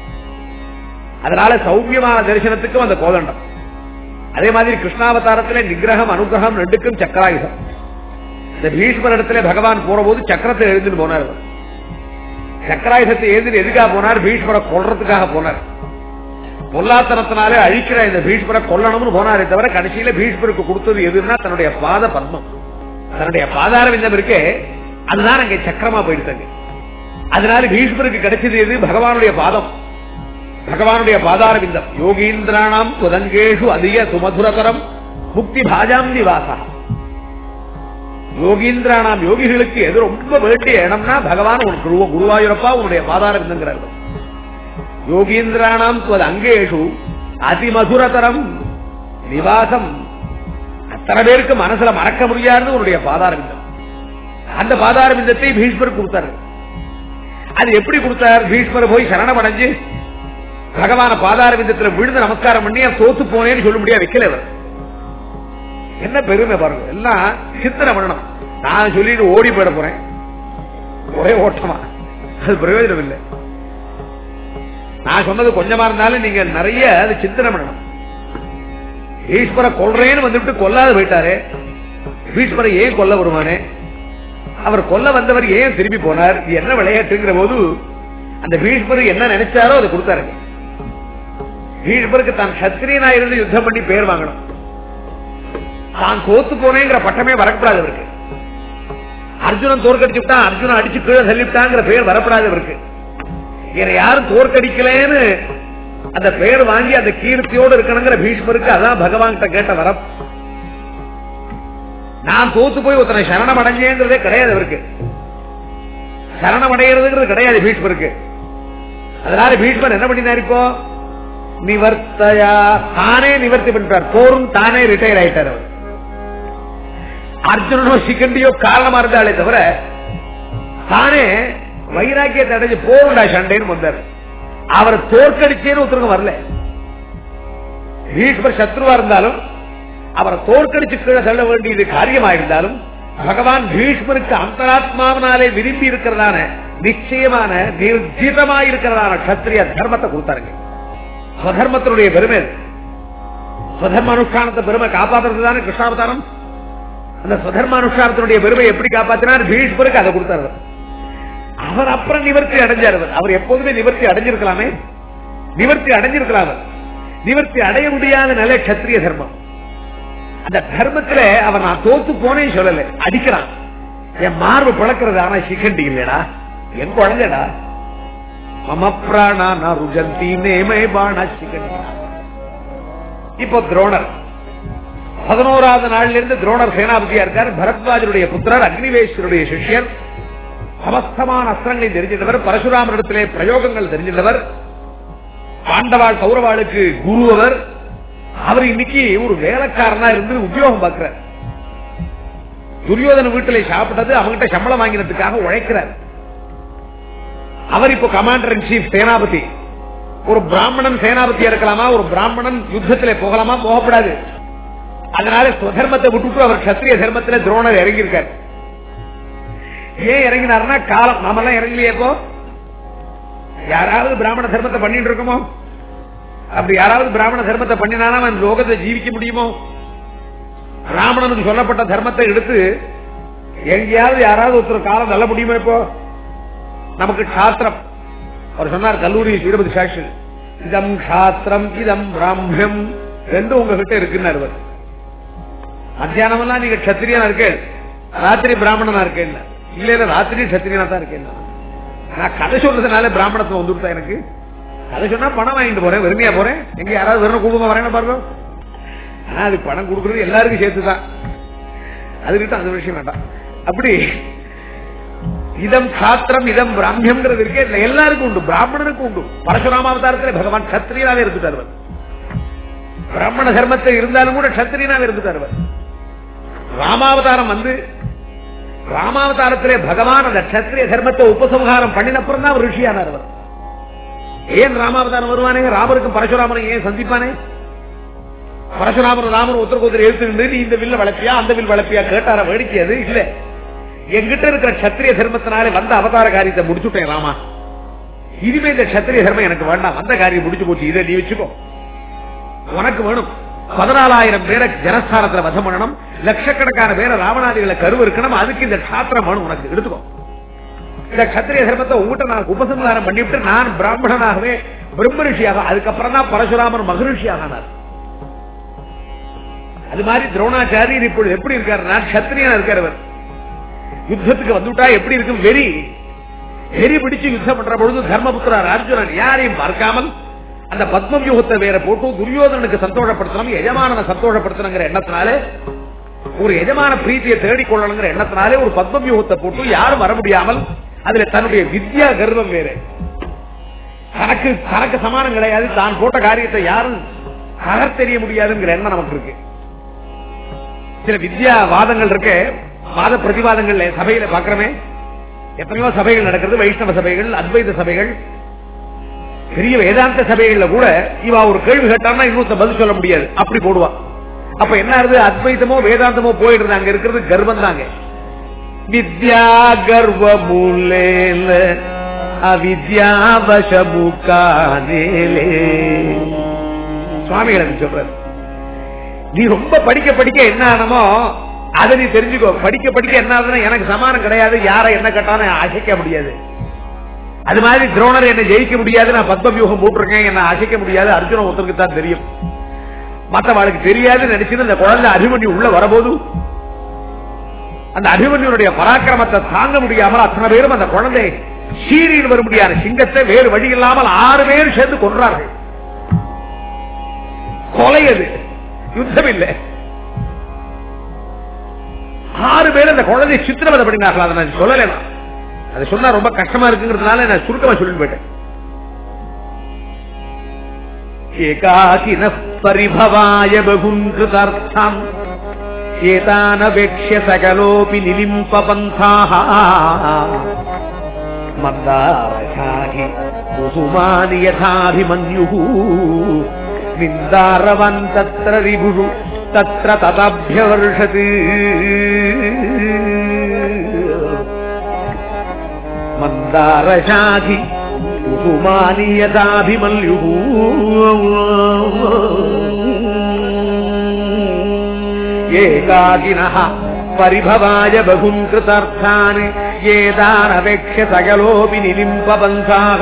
A: அதனால சௌமியமான தரிசனத்துக்கும் அந்த கோதண்டம் அதே மாதிரி கிருஷ்ணாவதாரத்திலே நிகிரகம் அனுகிரகம் ரெண்டுக்கும் சக்கராயுதம் இந்த பீஷ்மர் இடத்துல பகவான் போற போது சக்கரத்தை எழுந்துட்டு போனார் அவர். சக்கராயுதத்தை எழுந்து எதுக்காக போனார் பீஷ்மரை கொல்றதுக்காக போனார் பொல்லாத்தனத்தினாலே அழிக்கிற இந்த பீஷ்மரை கொல்லணும்னு போனாரே தவிர கடைசியில பீஷ்மருக்கு கொடுத்தது எதுன்னா தன்னுடைய பாத பத்மம் தன்னுடைய பாதார விந்தம் இருக்கே அதுதான் அங்க சக்கரமா போயிடுத்தாங்க அதனால பீஷ்மருக்கு கிடைச்சது எது பகவானுடைய பாதம் பகவானுடைய பாதார விந்தம் யோகீந்திராணாம் குதங்கேஷு அதிக சுமதுரதரம் முக்தி பாஜாம் நிவாசா யோகீந்திரானாம் யோகிகளுக்கு எது ரொம்ப வேண்டிய இடம்னா பகவான் உனக்கு குரு- குருவாயூரப்பா உன்னுடைய பாதார விந்தங்கிறார் யோகீந்திரானாம் துவது அங்கேஷு அதிமதுரதரம் நிவாசம் அத்தனை பேருக்கு மனசுல மறக்க முடியாது உன்னுடைய பாதார விந்தம் அந்த பாதார விந்தத்தை பீஷ்மர் கொடுத்தாரு அது எப்படி கொடுத்தார் பீஷ்மர் போய் சரணமடைஞ்சு பகவான பாதார விந்தத்துல விழுந்து நமஸ்காரம் பண்ணி அவன் தோத்து போனேன்னு சொல்ல முடியாது வைக்கல அவர் என்ன பெருமை பாருங்க எல்லாம் சிந்தனை பண்ணணும் நான் சொல்லிட்டு ஓடி போயிட போறேன் ஒரே ஓட்டமா அது பிரயோஜனம் இல்லை நான் சொன்னது கொஞ்சமா இருந்தாலும் நீங்க நிறைய அது சிந்தனை பண்ணணும் ஈஸ்வர கொல்றேன்னு வந்துட்டு கொல்லாத போயிட்டாரு ஈஸ்வரை ஏன் கொல்ல வருவானே அவர் கொல்ல வந்தவர் ஏன் திரும்பி போனார் இது என்ன விளையாட்டுங்கிற போது அந்த பீஷ்மர் என்ன நினைச்சாரோ அதை கொடுத்தாருங்க பீஷ்மருக்கு தான் சத்திரியனா இருந்து யுத்தம் பண்ணி பேர் வாங்கணும் தான் தோத்து போனேங்கிற பட்டமே வரக்கூடாது அவருக்கு அர்ஜுனன் தோற்கடிச்சுட்டா அர்ஜுனன் அடிச்சு கீழே தள்ளிவிட்டாங்கிற பெயர் வரப்படாது அவருக்கு வேற யாரும் தோற்கடிக்கலன்னு அந்த பெயர் வாங்கி அந்த கீர்த்தியோடு இருக்கணுங்கிற பீஷ்மருக்கு அதான் பகவான் கிட்ட கேட்ட வரம் நான் தோத்து போய் ஒருத்தனை சரணம் அடைஞ்சேங்கிறதே கிடையாது அவருக்கு சரணம் அடைகிறதுங்கிறது கிடையாது பீஷ்மருக்கு அதனால பீஷ்மர் என்ன பண்ணினார் இப்போ நிவர்த்தயா தானே நிவர்த்தி பண்ணிட்டார் போரும் தானே ரிட்டையர் ஆயிட்டார் அவர் அர்ஜுனனோ சிக்கண்டியோ காரணமா இருந்தாலே தவிர தானே வைராக்கியத்தை அடைஞ்சு போருண்டா சண்டைன்னு வந்தார் அவரை தோற்கடிச்சேன்னு ஒருத்தருங்க வரல பீஷ்மர் சத்ருவா இருந்தாலும் அவரை தோற்கடிச்சு கீழே தள்ள வேண்டியது காரியமா இருந்தாலும் பகவான் பீஷ்மருக்கு அந்தராத்மாவினாலே விரும்பி இருக்கிறதான நிச்சயமான நிர்ஜிதமா இருக்கிறதான கத்திரிய தர்மத்தை கொடுத்தாருங்க ஸ்வதர்மத்தினுடைய பெருமை அது. ஸ்வதர்ம அனுஷ்டானத்தை பெருமை காப்பாற்றுறது தானே கிருஷ்ணாவதாரம் அந்த ஸ்வதர்ம அனுஷ்டானத்தினுடைய பெருமை எப்படி காப்பாற்றினார் பீஷ்மருக்கு அதை கொடுத்தாரு அவர். அவர் அப்புறம் நிவர்த்தி அடைஞ்சார் அவர். அவர் எப்போதுமே நிவர்த்தி அடைஞ்சிருக்கலாமே நிவர்த்தி அடைஞ்சிருக்கலாம் அவர். நிவர்த்தி அடைய முடியாத நிலை கத்திரிய தர்மம் அந்த தர்மத்துல அவன் நான் தோத்து போனேன்னு சொல்லல அடிக்கிறான் என் மார்பு பிளக்கிறது ஆனா சிக்கண்டி இல்லடா என் குழந்தைடா மம பிராணா நான் ருஜந்தி நேமே பாணா சிக்கண்டி இப்போ துரோணர் பதினோராவது நாள்ல இருந்து துரோணர் சேனாபதியா இருக்கார் பரத்வாஜருடைய புத்திரர் அக்னிவேஸ்வருடைய சிஷ்யர் சமஸ்தமான அஸ்திரங்களை தெரிஞ்சின்றவர் பரசுராமரிடத்திலே பிரயோகங்கள் தெரிஞ்சின்றவர் பாண்டவாள் கௌரவாளுக்கு குரு அவர் அவர் இன்னைக்கு ஒரு வேலைக்காரனா இருந்து உத்தியோகம் பார்க்கிறார் துரியோதன வீட்டிலே சாப்பிட்டது அவங்ககிட்ட சம்பளம் வாங்கினதுக்காக உழைக்கிறார் அவர் இப்போ கமாண்டர் இன் சீஃப் சேனாபதி ஒரு பிராமணன் சேனாபதியா இருக்கலாமா ஒரு பிராமணன் யுத்தத்திலே போகலாமா போகப்படாது அதனால சுதர்மத்தை விட்டுட்டு அவர் கத்திரிய தர்மத்துல துரோணர் இறங்கியிருக்கார் ஏன் இறங்கினார்னா காலம் நாமெல்லாம் இறங்கலையே இப்போ யாராவது பிராமண தர்மத்தை பண்ணிட்டு இருக்கோமோ அப்படி யாராவது பிராமண தர்மத்தை பண்ணினாலும் அவன் லோகத்தை ஜீவிக்க முடியுமோ பிராமணனுக்கு சொல்லப்பட்ட தர்மத்தை எடுத்து எங்கேயாவது யாராவது ஒருத்தர் காலம் நல்ல முடியுமா இப்போ நமக்கு சாஸ்திரம் அவர் சொன்னார் கல்லூரி இருபது சாட்சி இதம் சாஸ்திரம் இதம் பிராமியம் ரெண்டு உங்ககிட்ட இருக்குன்னு அவர் மத்தியானம் எல்லாம் நீங்க கத்திரியனா இருக்கேன் ராத்திரி பிராமணனா இருக்கேன் இல்ல இல்ல ராத்திரி கத்திரியனா தான் இருக்கேன் நான் கதை சொல்றதுனால பிராமணத்துவம் வந்துருத்தா எனக்கு கதை சொன்னா பணம் வாங்கிட்டு போறேன் வெறுமையா போறேன் எங்க யாராவது வெறும் குடும்பம் வரேன்னு பாருங்க ஆனா அது பணம் கொடுக்கறது எல்லாருக்கும் சேர்த்துதான் அதுக்கிட்ட அந்த விஷயம் வேண்டாம் அப்படி இதம் சாத்திரம் இதம் பிராமியம்ங்கிறது இருக்கே இதுல எல்லாருக்கும் உண்டு பிராமணனுக்கும் உண்டு பரசுராமாவதாரத்தில் பகவான் கத்திரியனாவே இருந்துட்டார் அவர். பிராமண தர்மத்தை இருந்தாலும் கூட கத்திரியனாவே இருந்துட்டார் அவர். ராமாவதாரம் வந்து ராமாவதாரத்திலே பகவான் அந்த கத்திரிய தர்மத்தை உபசம்ஹாரம் பண்ணினப்புறம் தான் அவர் ரிஷியானார் அவர் ஏன் ராமாவதாரம் வருவானே ராமருக்கும் பரசுராமனும் ஏன் சந்திப்பானே பரசுராமர் ராமர் ஒருத்தருக்கு ஒருத்தர் எழுத்து நின்று நீ இந்த வில்ல வளர்ப்பியா அந்த வில் வளர்ப்பியா கேட்டார வேடிக்கை அது இல்ல எங்கிட்ட இருக்கிற கத்திரிய தர்மத்தினாலே வந்த அவதார காரியத்தை முடிச்சுட்டேன் ராமா இனிமே இந்த கத்திரிய தர்மம் எனக்கு வேண்டாம் வந்த காரியம் முடிச்சு போச்சு இதை நீ வச்சுக்கோ உனக்கு வேணும் பதினாலாயிரம் பேரை ஜனஸ்தானத்துல வசம் பண்ணணும் லட்சக்கணக்கான பேரை ராவணாதிகளை கருவு இருக்கணும் அதுக்கு இந்த சாத்திரம் வேணும் உனக்கு எடுத்துக்கோ இந்த கத்திரிய தர்மத்தை உங்ககிட்ட நான் உபசம்ஹாரம் பண்ணிவிட்டு நான் பிராமணனாகவே பிரம்ம ரிஷியாக அதுக்கப்புறம் தான் பரசுராமன் மகரிஷியாக ஆனார் அது மாதிரி துரோணாச்சாரியர் இப்பொழுது எப்படி இருக்காருன்னா கத்திரியனா இருக்கார் அவர் யுத்தத்துக்கு வந்துட்டா எப்படி இருக்கும் வெறி வெறி பிடிச்சு யுத்தம் பண்ற பொழுது தர்மபுத்திரர் அர்ஜுனன் யாரையும் பார்க்காமல் அந்த பத்ம வியூகத்தை வேற போட்டு துரியோதனனுக்கு சந்தோஷப்படுத்தணும் எஜமானனை சந்தோஷப்படுத்தணுங்கிற எண்ணத்தினாலே ஒரு எஜமான பிரீத்தியை தேடிக்கொள்ளணுங்கிற எண்ணத்தினாலே ஒரு பத்ம வியூகத்தை போட்டு யாரும் வர முடியாமல் அதுல தன்னுடைய வித்யா கர்வம் வேற தனக்கு தனக்கு சமானம் கிடையாது தான் போட்ட காரியத்தை யாரும் தகர்த்தெறிய முடியாதுங்கிற எண்ணம் நமக்கு இருக்கு சில வித்யா வாதங்கள் இருக்கு வாத பிரதிவாதங்கள் சபையில பாக்குறமே எத்தனையோ சபைகள் நடக்கிறது வைஷ்ணவ சபைகள் அத்வைத சபைகள் பெரிய வேதாந்த சபைகள்ல கூட இவா ஒரு கேள்வி கேட்டான்னா இன்னொருத்த பதில் சொல்ல முடியாது அப்படி போடுவா அப்ப என்ன ஆகுது அத்வைதமோ வேதாந்தமோ போயிடுது அங்க இருக்கிறது கர்வம் தாங்க வித்யா கர்வ மூலேல அவித்யா வசமுகானேலே சுவாமிகள் அப்படி சொல்றாரு நீ ரொம்ப படிக்க படிக்க என்ன ஆனமோ அதை நீ தெரிஞ்சுக்கோ படிக்க படிக்க என்ன ஆகுதுன்னா எனக்கு சமானம் கிடையாது யாரை என்ன கேட்டாலும் அசைக்க முடியாது அது மாதிரி துரோணர் என்ன ஜெயிக்க முடியாது நான் பத்ம வியூகம் போட்டிருக்கேன் என்ன அசைக்க முடியாது அர்ஜுன ஒருத்தருக்கு தான் தெரியும் மற்றவாளுக்கு தெரியாது நினைச்சு அந்த குழந்தை அபிமன்யு உள்ள வரபோது அந்த அபிமன்யுடைய பராக்கிரமத்தை தாங்க முடியாமல் அத்தனை பேரும் அந்த குழந்தை சீரியில் வர முடியாத சிங்கத்தை வேறு வழி இல்லாமல் ஆறு பேர் சேர்ந்து கொன்றார்கள் கொலை அது யுத்தம் இல்லை ஆறு பேர் அந்த குழந்தை சித்திரவதை பண்ணினார்கள் அதை நான் சொல்லலாம் அதை சொன்னா ரொம்ப கஷ்டமா இருக்குங்கிறதுனால நான் சுருக்கமா சொல்லிட்டு போயிட்டேன் ஏகாகின பரிபவாய பகுன் கிருதார்த்தம் ஏதானவேக்ஷ்ய சகலோபி நிலிம்ப பந்தாக மந்தாரசாகி குசுமானி யதாபிமன்யுः நிந்தாரவன் தத்ர ரிபுஷு தத்ர ததபியவர்ஷத் மந்தாரசாகி குசுமானி யதாபிமன்யுः ஏகாகினः परिभवाय बहुन् कृतार्थान् येदानवेक्ष्य सकलोऽपि निलिम्पबन्धाः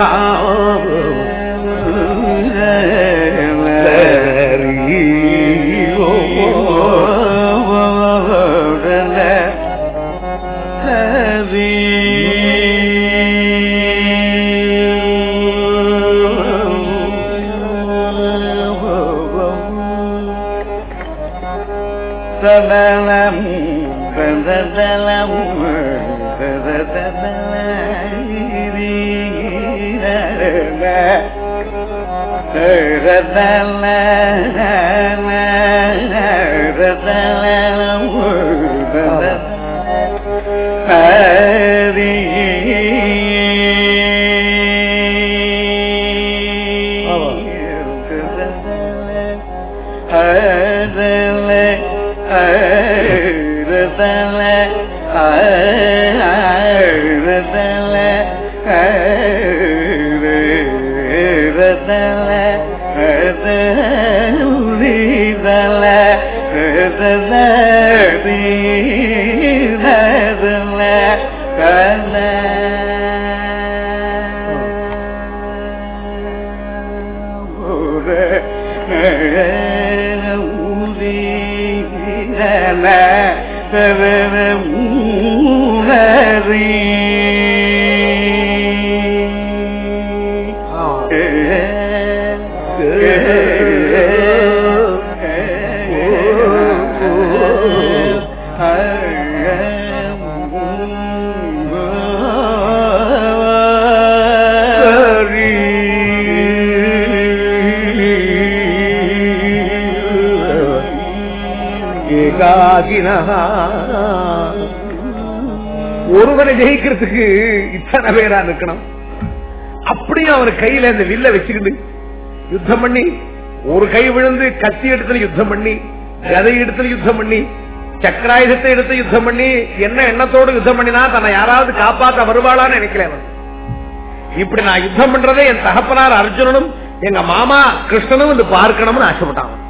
B: சதலம் சதலம்
A: ஏகாகினஹ ஒருவனை ஜெயிக்கிறதுக்கு இத்தனை பேரா நிக்கணும் அப்படியும் அவர் கையில இந்த வில்ல வச்சுக்கிட்டு யுத்தம் பண்ணி ஒரு கை விழுந்து கத்தி எடுத்துல யுத்தம் பண்ணி கதை எடுத்துல யுத்தம் பண்ணி சக்கராயுதத்தை எடுத்து யுத்தம் பண்ணி என்ன எண்ணத்தோடு யுத்தம் பண்ணினா தன்னை யாராவது காப்பாத்த வருவாளான்னு நினைக்கிறேன் அவன். இப்படி நான் யுத்தம் பண்றதே என் தகப்பனார் அர்ஜுனனும் எங்க மாமா கிருஷ்ணனும் வந்து பார்க்கணும்னு ஆசைப்பட்டான் அவன்.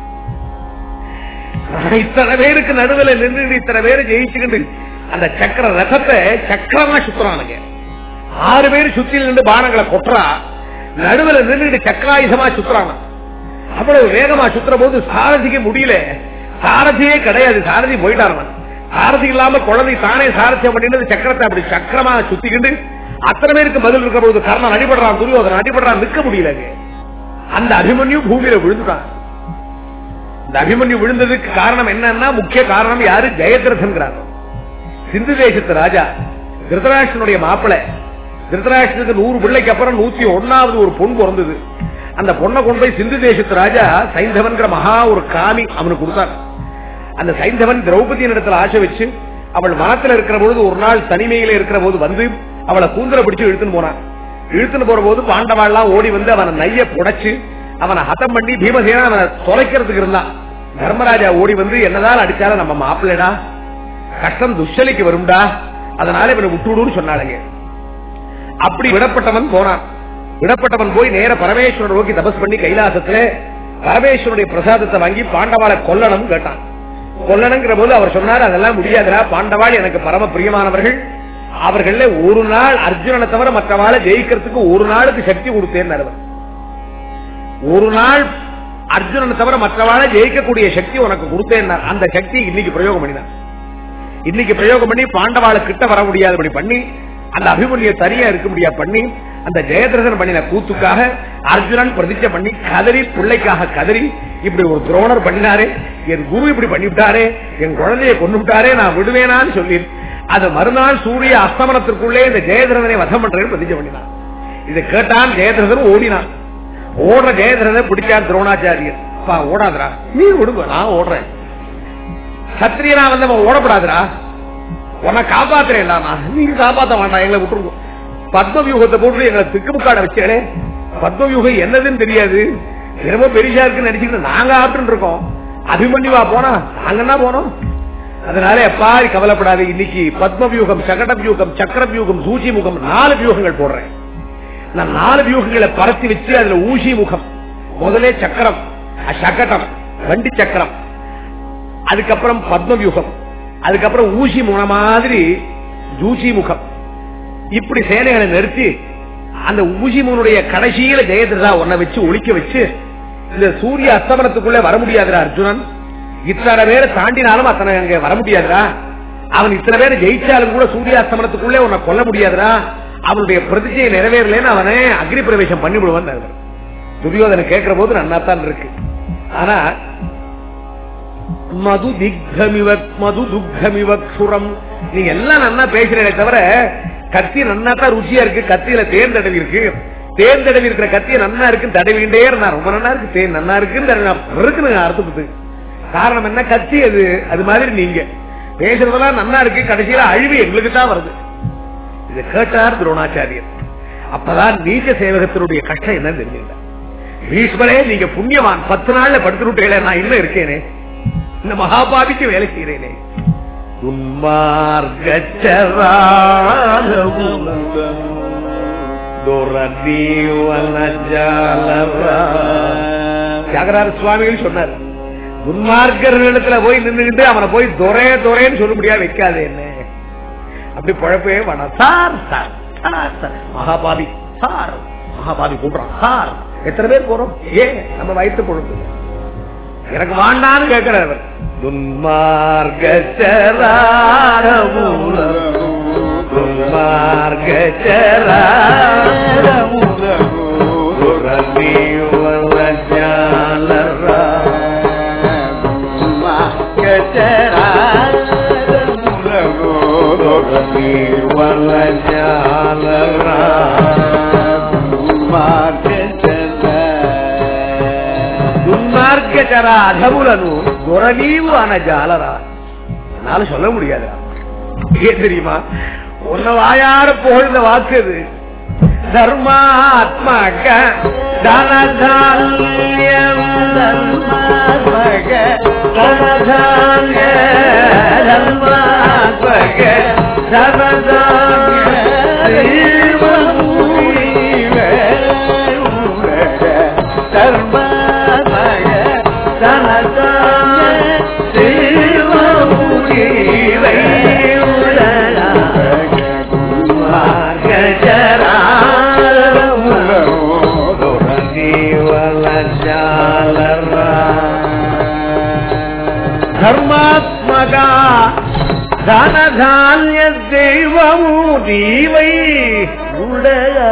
A: இத்தனை பேருக்கு நடுவில் நின்று இத்தனை பேரை ஜெயிச்சுக்கிட்டு அந்த சக்கர ரசத்தை சக்கரமா சுத்துறானுங்க ஆறு பேர் சுத்தியில் நின்று பானங்களை கொட்டுறா நடுவில் நின்று சக்கராயுதமா சுத்துறாங்க அவ்வளவு வேகமா சுத்துற போது சாரதிக்கு முடியல சாரதியே கிடையாது சாரதி போயிட்டாரவன் சாரதி இல்லாம குழந்தை தானே சாரத்தியம் பண்ணிட்டு சக்கரத்தை அப்படி சக்கரமா சுத்திக்கிட்டு அத்தனை பேருக்கு பதில் இருக்கிற போது கர்ணன் அடிபடுறான் துரியோதன் அடிபடுறான் நிற்க முடியல அந்த அபிமன்யு பூமியில விழுந்துட்டான் இந்த அபிமன்யு விழுந்ததுக்கு காரணம் என்னன்னா முக்கிய காரணம் யாரு ஜெயத்ரதன்கிறார் சிந்து தேசத்து ராஜா திருதராஷ்டனுடைய மாப்பிளை திருதராஷ்டனுக்கு நூறு பிள்ளைக்கு அப்புறம் நூத்தி ஒன்னாவது ஒரு பொன் பிறந்தது அந்த பொண்ணை கொண்டு போய் சிந்து தேசத்து ராஜா சைந்தவன்கிற மகா ஒரு காமி அவனுக்கு கொடுத்தார் அந்த சைந்தவன் திரௌபதியின் இடத்துல ஆசை வச்சு அவள் மனத்துல இருக்கிற பொழுது ஒரு நாள் தனிமையில இருக்கிற போது வந்து அவளை கூந்தல பிடிச்சு இழுத்துன்னு போனான் இழுத்துன்னு போற போது பாண்டவாள்லாம் ஓடி வந்து அவனை நைய புடைச்சு அவனை ஹதம் பண்ணி பீமசேன அவனை தொலைக்கிறதுக்கு இருந்தான் தர்மராஜா ஓடி வந்து என்னதான் அடிச்சாலும் நம்ம மாப்பிள்ளடா கஷ்டம் துஷலிக்கு வரும்டா அதனால இவனை விட்டு விடுன்னு சொன்னாளுங்க அப்படி விடப்பட்டவன் போனான் விடப்பட்டவன் போய் நேர பரமேஸ்வரன் நோக்கி தபஸ் பண்ணி கைலாசத்துல பரமேஸ்வரனுடைய பிரசாதத்தை வாங்கி பாண்டவாளை கொல்லணும் கேட்டான் கொல்லணுங்கிற போது அவர் சொன்னார் அதெல்லாம் முடியாதுடா பாண்டவாள் எனக்கு பரம பிரியமானவர்கள் அவர்கள ஒரு நாள் அர்ஜுனனை தவிர மற்றவாளை ஜெயிக்கிறதுக்கு ஒரு நாளுக்கு சக்தி கொடுத்தேன் அவர் ஒரு நாள் அர்ஜுனனை தவிர மற்றவாளை ஜெயிக்கக்கூடிய சக்தி உனக்கு கொடுத்தேன் அந்த சக்தி இன்னைக்கு பிரயோகம் பண்ணினான் இன்னைக்கு பிரயோகம் பண்ணி பாண்டவாளை கிட்ட வர முடியாதபடி பண்ணி அந்த அபிமன்ய தனியா இருக்க முடியா பண்ணி அந்த ஜெயதிரசன் பண்ணின கூத்துக்காக அர்ஜுனன் பிரதிஷ்டை பண்ணி கதறி பிள்ளைக்காக கதறி இப்படி ஒரு துரோணர் பண்ணினாரே என் குரு இப்படி பண்ணிவிட்டாரே என் குழந்தைய கொண்டு விட்டாரே நான் விடுவேனான்னு சொல்லி அது மறுநாள் சூரிய அஸ்தமனத்திற்குள்ளே இந்த ஜெயதிரதனை வதம் பண்றேன்னு பிரதிஜை பண்ணினான் இதை கேட்டான் ஜெயதிரதன் ஓடினான் ஓடுற ஜெயதிரதனை பிடிச்சான் துரோணாச்சாரியர் அப்பா ஓடாதரா நீ விடுங்க நான் ஓடுறேன் சத்திரியனா வந்து அவன் ஓடப்படாதுடா உன்னை காப்பாத்துறேன் இல்லாமா நீங்க காப்பாத்த வேண்டாம் எங்களை விட்டுருங்க பத்ம வியூகத்தை போட்டு எங்களை திக்குமுக்காட வச்சேனே பத்ம வியூகம் என்னதுன்னு தெரியாது ரொம்ப பெரிசா இருக்குன்னு நினைச்சுக்கிட்டு நாங்க ஆட்டு இருக்கோம் அபிமன்யுவா போனா நாங்க என்ன போனோம் அதனால எப்பாரி கவலைப்படாது இன்னைக்கு பத்ம வியூகம் சகட வியூகம் சக்கர வியூகம் சூச்சி முகம் நாலு வியூகங்கள் போடுறேன் நான் நாலு வியூகங்களை பரத்தி வச்சு அதுல ஊசி முகம் முதலே சக்கரம் அஹ் சகடம் வண்டி சக்கரம் அதுக்கப்புறம் பத்ம வியூகம் அதுக்கப்புறம் ஊசி முனை மாதிரி ஜூசி முகம் இப்படி சேனைகளை நிறுத்தி அந்த ஊசி முனுடைய கடைசியில ஜெயதிரதா ஒன்ன வச்சு ஒழிக்க வச்சு இந்த சூரிய அஸ்தமனத்துக்குள்ள வர முடியாதுடா அர்ஜுனன் இத்தனை பேரை தாண்டினாலும் அத்தனை அங்க வர முடியாதுடா அவன் இத்தனை பேரை ஜெயிச்சாலும் கூட சூரிய அஸ்தமனத்துக்குள்ளே உன்னை கொல்ல முடியாதுடா அவனுடைய பிரதிஜையை நிறைவேறலன்னு அவனே அக்னி பிரவேசம் பண்ணி விடுவான் துரியோதனை கேட்கிற போது நன்னாத்தான் இருக்கு ஆனா மது திக்தமிவ மது துக்தமிவ சுரம் நீங்க எல்லாம் நன்னா பேசுறீங்களே தவிர கத்தி நன்னா தான் ருச்சியா இருக்கு கத்தியில தேன் தடவி இருக்கு தேன் தடவி இருக்கிற கத்திய நன்னா இருக்குன்னு தடவிண்டே இருந்தா ரொம்ப நன்னா இருக்கு தேன் நன்னா இருக்குன்னு தடவி- இருக்குன்னு அர்த்தத்துக்கு காரணம் என்ன கத்தி அது அது மாதிரி நீங்க பேசுறதெல்லாம் நன்னா இருக்கு கடைசியில அழிவு எங்களுக்கு தான் வருது இதை கேட்டார் துரோணாச்சாரியர் அப்பதான் நீச்ச சேவகத்தினுடைய கஷ்டம் என்னன்னு தெரிஞ்சுக்கிட்டேன் பீஷ்மரே நீங்க புண்ணியவான் பத்து நாள்ல படுத்துட்டே நான் இன்னும் இருக்கேனே இந்த மகாபாபிக்கு வேலை செய்யறேனே தியாகராஜ சுவாமிகள் சொன்னார் துன்மார்க்கர்களிடத்துல போய் நின்றுகிட்டு அவனை போய் துரை துரைன்னு சொல்ல முடியாது வைக்காது என்ன அப்படி பழப்பவே வேணாம் சார் சார் சார், சார். மகாபாவி சார் மகாபாவி கூப்பிடுறான் சார் எத்தனை பேர் போறோம் ஏன் நம்ம வயிற்று பொழுது எனக்கு வாண்டான்னு கேட்கிறார் அவர் துன்மார்க்கச்சரா அதமுலனு துறநீவு ஆன ஜாலரா என்னால சொல்ல முடியாது ஏன் தெரியுமா உன்ன வாயார புகழ்ந்த வாக்கு அது தர்மாத்மக தனதான்யம் தர்மாத்மக தனதான்ய தர்மாத்மக தனதான்ய ధర్మాత్మగా ధనధాన్య దైవము నీవై உடையா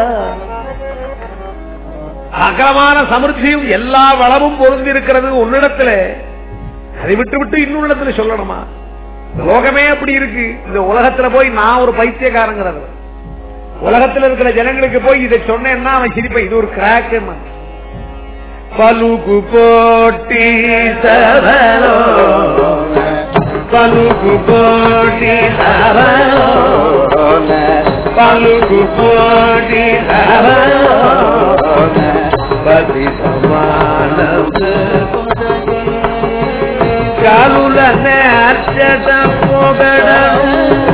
A: அகலமான சமிருத்தியும் எல்லா வளமும் பொருந்தி இருக்கிறது உன்னிடத்துல அதை விட்டு விட்டு இன்னொன்னிடத்துல சொல்லணுமா இந்த லோகமே அப்படி இருக்கு இந்த உலகத்துல போய் நான் ஒரு பைத்தியக்காரங்கிறது உலகத்துல இருக்கிற ஜனங்களுக்கு போய் இதை சொன்னேன்னா அவன் சிரிப்பான் இது ஒரு கிராக் பலுகு போட்டி சரலோ పలుకు పోటీ పలుకు పోటీ పది సమానం కాలుల నేర్చట పొగడము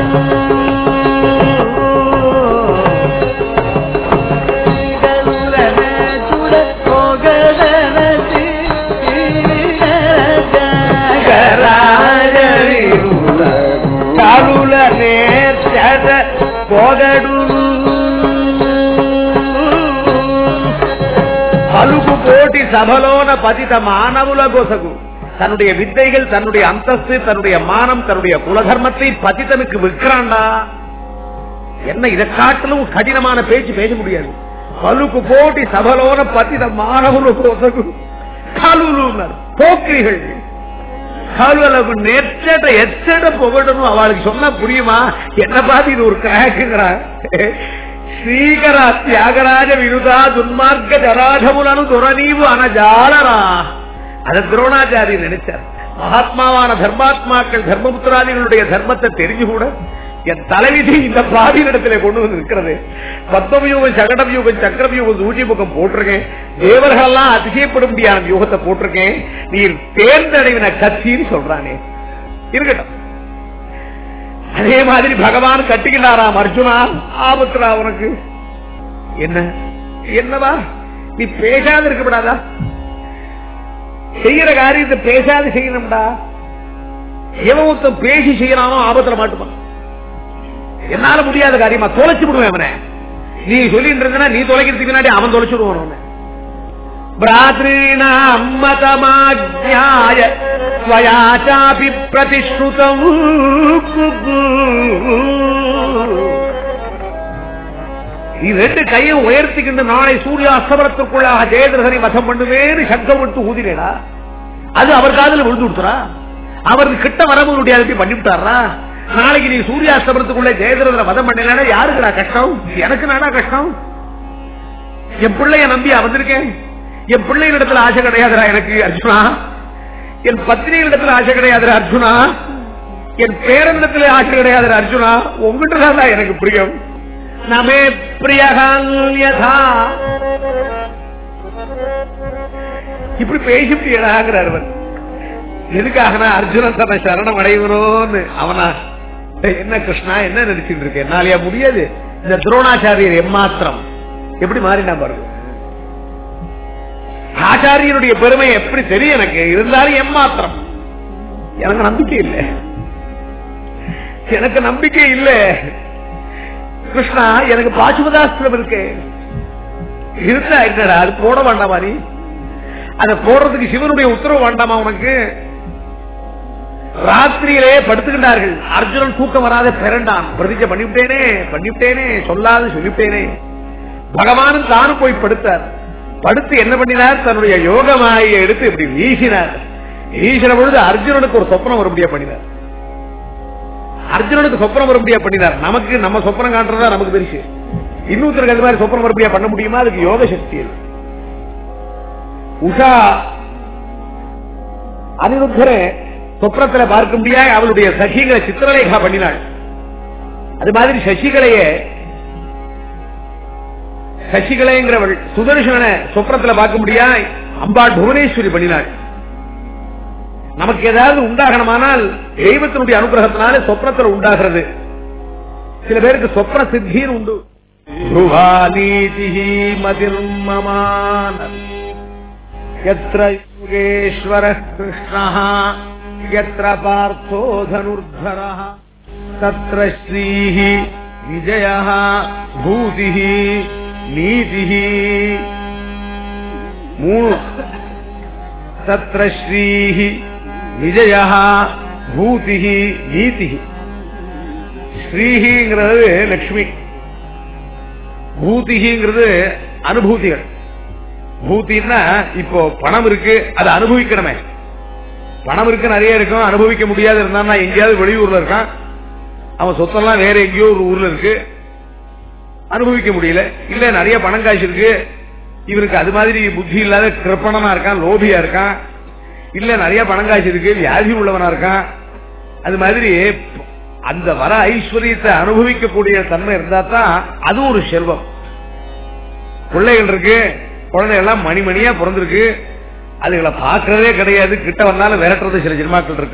A: కాలుల నేర్చట పొగడు పలుకు పోటీ సభలోన పతిత మానవుల గొసగు தன்னுடைய வித்தைகள் தன்னுடைய அந்தஸ்து தன்னுடைய மானம் தன்னுடைய குலதர்மத்தை பதித்தனுக்கு விற்கிறான்டா என்ன இதை காட்டிலும் கடினமான பேச்சு பேச முடியாது பலுக்கு போட்டி சபலோன பதித மாணவனு கொசகு கலுலுனர் போக்கிரிகள் அவ்வளவு நெச்சட எச்சட புகழணும் அவளுக்கு சொன்னா புரியுமா என்ன பார்த்து இது ஒரு கிராக்குங்கிறா ஸ்ரீகரா தியாகராஜ விருதா துன்மார்க்க ஜராஜமுலனு துறநீவு அனஜாலரா அத துரோணாச்சாரி நினைச்சார் மகாத்மாவான தர்மாத்மாக்கள் தர்மபுத்திராதிகளுடைய தர்மத்தை தெரிஞ்சு கூட என் தலைவிதி இந்த பாதியிடத்திலே கொண்டு வந்து இருக்கிறது பத்மவியூகம் சகடவியூகம் சக்கரவியூகம் சூட்டி முகம் போட்டிருக்கேன் தேவர்கள் எல்லாம் அதிசயப்படும்படியான யூகத்தை போட்டிருக்கேன் நீர் தேர்ந்தடைவின கத்தின்னு சொல்றானே இருக்கட்டும் அதே மாதிரி பகவான் கட்டிக்கிட்டாராம் அர்ஜுனா ஆபத்துரா உனக்கு என்ன என்னவா நீ பேசாத இருக்கப்படாதா செய்யற காரியத்தை பேசாத செய்யணும்டா எவன் ஒருத்தன் பேசி செய்யறானோ ஆபத்துல மாட்டுப்பான் என்னால முடியாத காரியமா தொலைச்சு விடுவேன் அவனை நீ சொல்லிட்டு இருந்தா நீ தொலைக்கிறதுக்கு முன்னாடி அவன் தொலைச்சு விடுவான் அவனை பிராத்ரீணாம் மதமாஜ்ஞாய ஸ்வயா சாபி பிரதிஷ்ருதம் நீ ரெண்டு கையும் உயர்த்திக்கிட்டு நாளை சூரிய அஸ்தமனத்திற்குள்ளாக ஜெயதிரசனை வசம் பண்ணுவேன்னு சங்கம் விட்டு ஊதினேடா அது அவர் காதுல விழுந்து விடுத்துறா அவருக்கு கிட்ட வர முடியாது பண்ணி விட்டாரா நாளைக்கு நீ சூரிய அஸ்தமனத்துக்குள்ள ஜெயதிரசனை வதம் பண்ணலன்னா யாருக்குடா கஷ்டம் எனக்கு நாடா கஷ்டம் என் பிள்ளைய நம்பி வந்திருக்கேன் என் பிள்ளைகளிடத்துல ஆசை கிடையாதுடா எனக்கு அர்ஜுனா என் பத்னிகளிடத்துல ஆசை கிடையாதுடா அர்ஜுனா என் பேரனிடத்துல ஆசை கிடையாதுடா அர்ஜுனா உங்ககிட்ட தான் எனக்கு பிரியம் நமே பிரியகா இப்படி பேசிட்டியடாங்கிறார் அவர் எதுக்காகனா அர்ஜுனன் தன்னை சரணம் அடைவனோன்னு அவனா என்ன கிருஷ்ணா என்ன நினைச்சிட்டு இருக்க என்னாலயா முடியாது இந்த துரோணாச்சாரியர் எம்மாத்திரம் எப்படி மாறினா பாருங்க ஆச்சாரியனுடைய பெருமை எப்படி தெரியும் எனக்கு இருந்தாலும் எம்மாத்திரம் எனக்கு நம்பிக்கை இல்லை எனக்கு நம்பிக்கை இல்லை கிருஷ்ணா எனக்கு பாசுபதாஸ்திரம் இருக்கு இருந்தா என்னடா அது போட வேண்டாமா நீ அதை போடுறதுக்கு சிவனுடைய உத்தரவு வேண்டாமா உனக்கு ராத்திரியிலே படுத்துக்கிட்டார்கள் அர்ஜுனன் தூக்கம் வராத பிறண்டான் பிரதிஜை பண்ணிவிட்டேனே பண்ணிவிட்டேனே சொல்லாது சொல்லிவிட்டேனே பகவானும் தானும் போய் படுத்தார் படுத்து என்ன பண்ணினார் தன்னுடைய யோக மாயை எடுத்து இப்படி வீசினார் வீசின பொழுது அர்ஜுனனுக்கு ஒரு சொப்பனம் வரும்படியா பண்ணினார் அர்ஜுனனுக்கு சொப்பனம் வரும்படியா பண்ணினார் நமக்கு நம்ம சொப்பனம் காட்டுறதா நமக்கு பெருசு இன்னொருத்தருக்கு அது மாதிரி சொப்பனம் வரும்படியா பண்ண முடியுமா அதுக்கு யோக சக்தி அது உஷா அனிருத்தரை சொப்னத்துல பார்க்க முடியாது அவளுடைய சசிகளை சித்திரலேகா பண்ணினாள் அது மாதிரி சசிகளையே சசிகலைங்கிறவள் சுதர்சன சொப்னத்துல பார்க்க முடியா அம்பாள் புவனேஸ்வரி பண்ணினாள் நமக்கு ஏதாவது உண்டாகணுமானால் தெய்வத்தினுடைய அனுகிரகத்தினால சொப்னத்தில் உண்டாகிறது சில பேருக்கு சொப்ன சித்தின்னு உண்டு துருவாநீதி மதிர்மமான यत्र योगेश्वरः कृष्णः यत्र पार्थो धनुर्धरः तत्र श्रीः विजयः भूतिः नीतिः மூணு தத்திர ஸ்ரீஹி விஜயா பூதிஹி நீதிஹி ஸ்ரீஹிங்கிறது லட்சுமி பூதிஹிங்கிறது அனுபூதிகள் பூத்தின்னா இப்போ பணம் இருக்கு அதை அனுபவிக்கணுமே பணம் இருக்கு நிறைய இருக்கும் அனுபவிக்க முடியாது இருந்தா எங்கேயாவது வெளியூர்ல இருக்கான் அவன் சொத்தெல்லாம் வேற எங்கேயோ ஒரு ஊர்ல இருக்கு அனுபவிக்க முடியல இல்ல நிறைய பணம் காசு இருக்கு இவனுக்கு அது மாதிரி புத்தி இல்லாத கிருப்பணனா இருக்கான் லோபியா இருக்கான் இல்ல நிறைய பணம் காசு இருக்கு வியாதி உள்ளவனா இருக்கான் அது மாதிரி அந்த வர ஐஸ்வர்யத்தை அனுபவிக்கக்கூடிய தன்மை இருந்தா தான் அது ஒரு செல்வம் பிள்ளைகள் இருக்கு குழந்தை எல்லாம் மணி மணியா பிறந்திருக்கு அதுகளை பாக்குறதே கிடையாது கிட்ட வந்தாலும் விரட்டுறது சில ஜென்மாக்கள் இருக்கு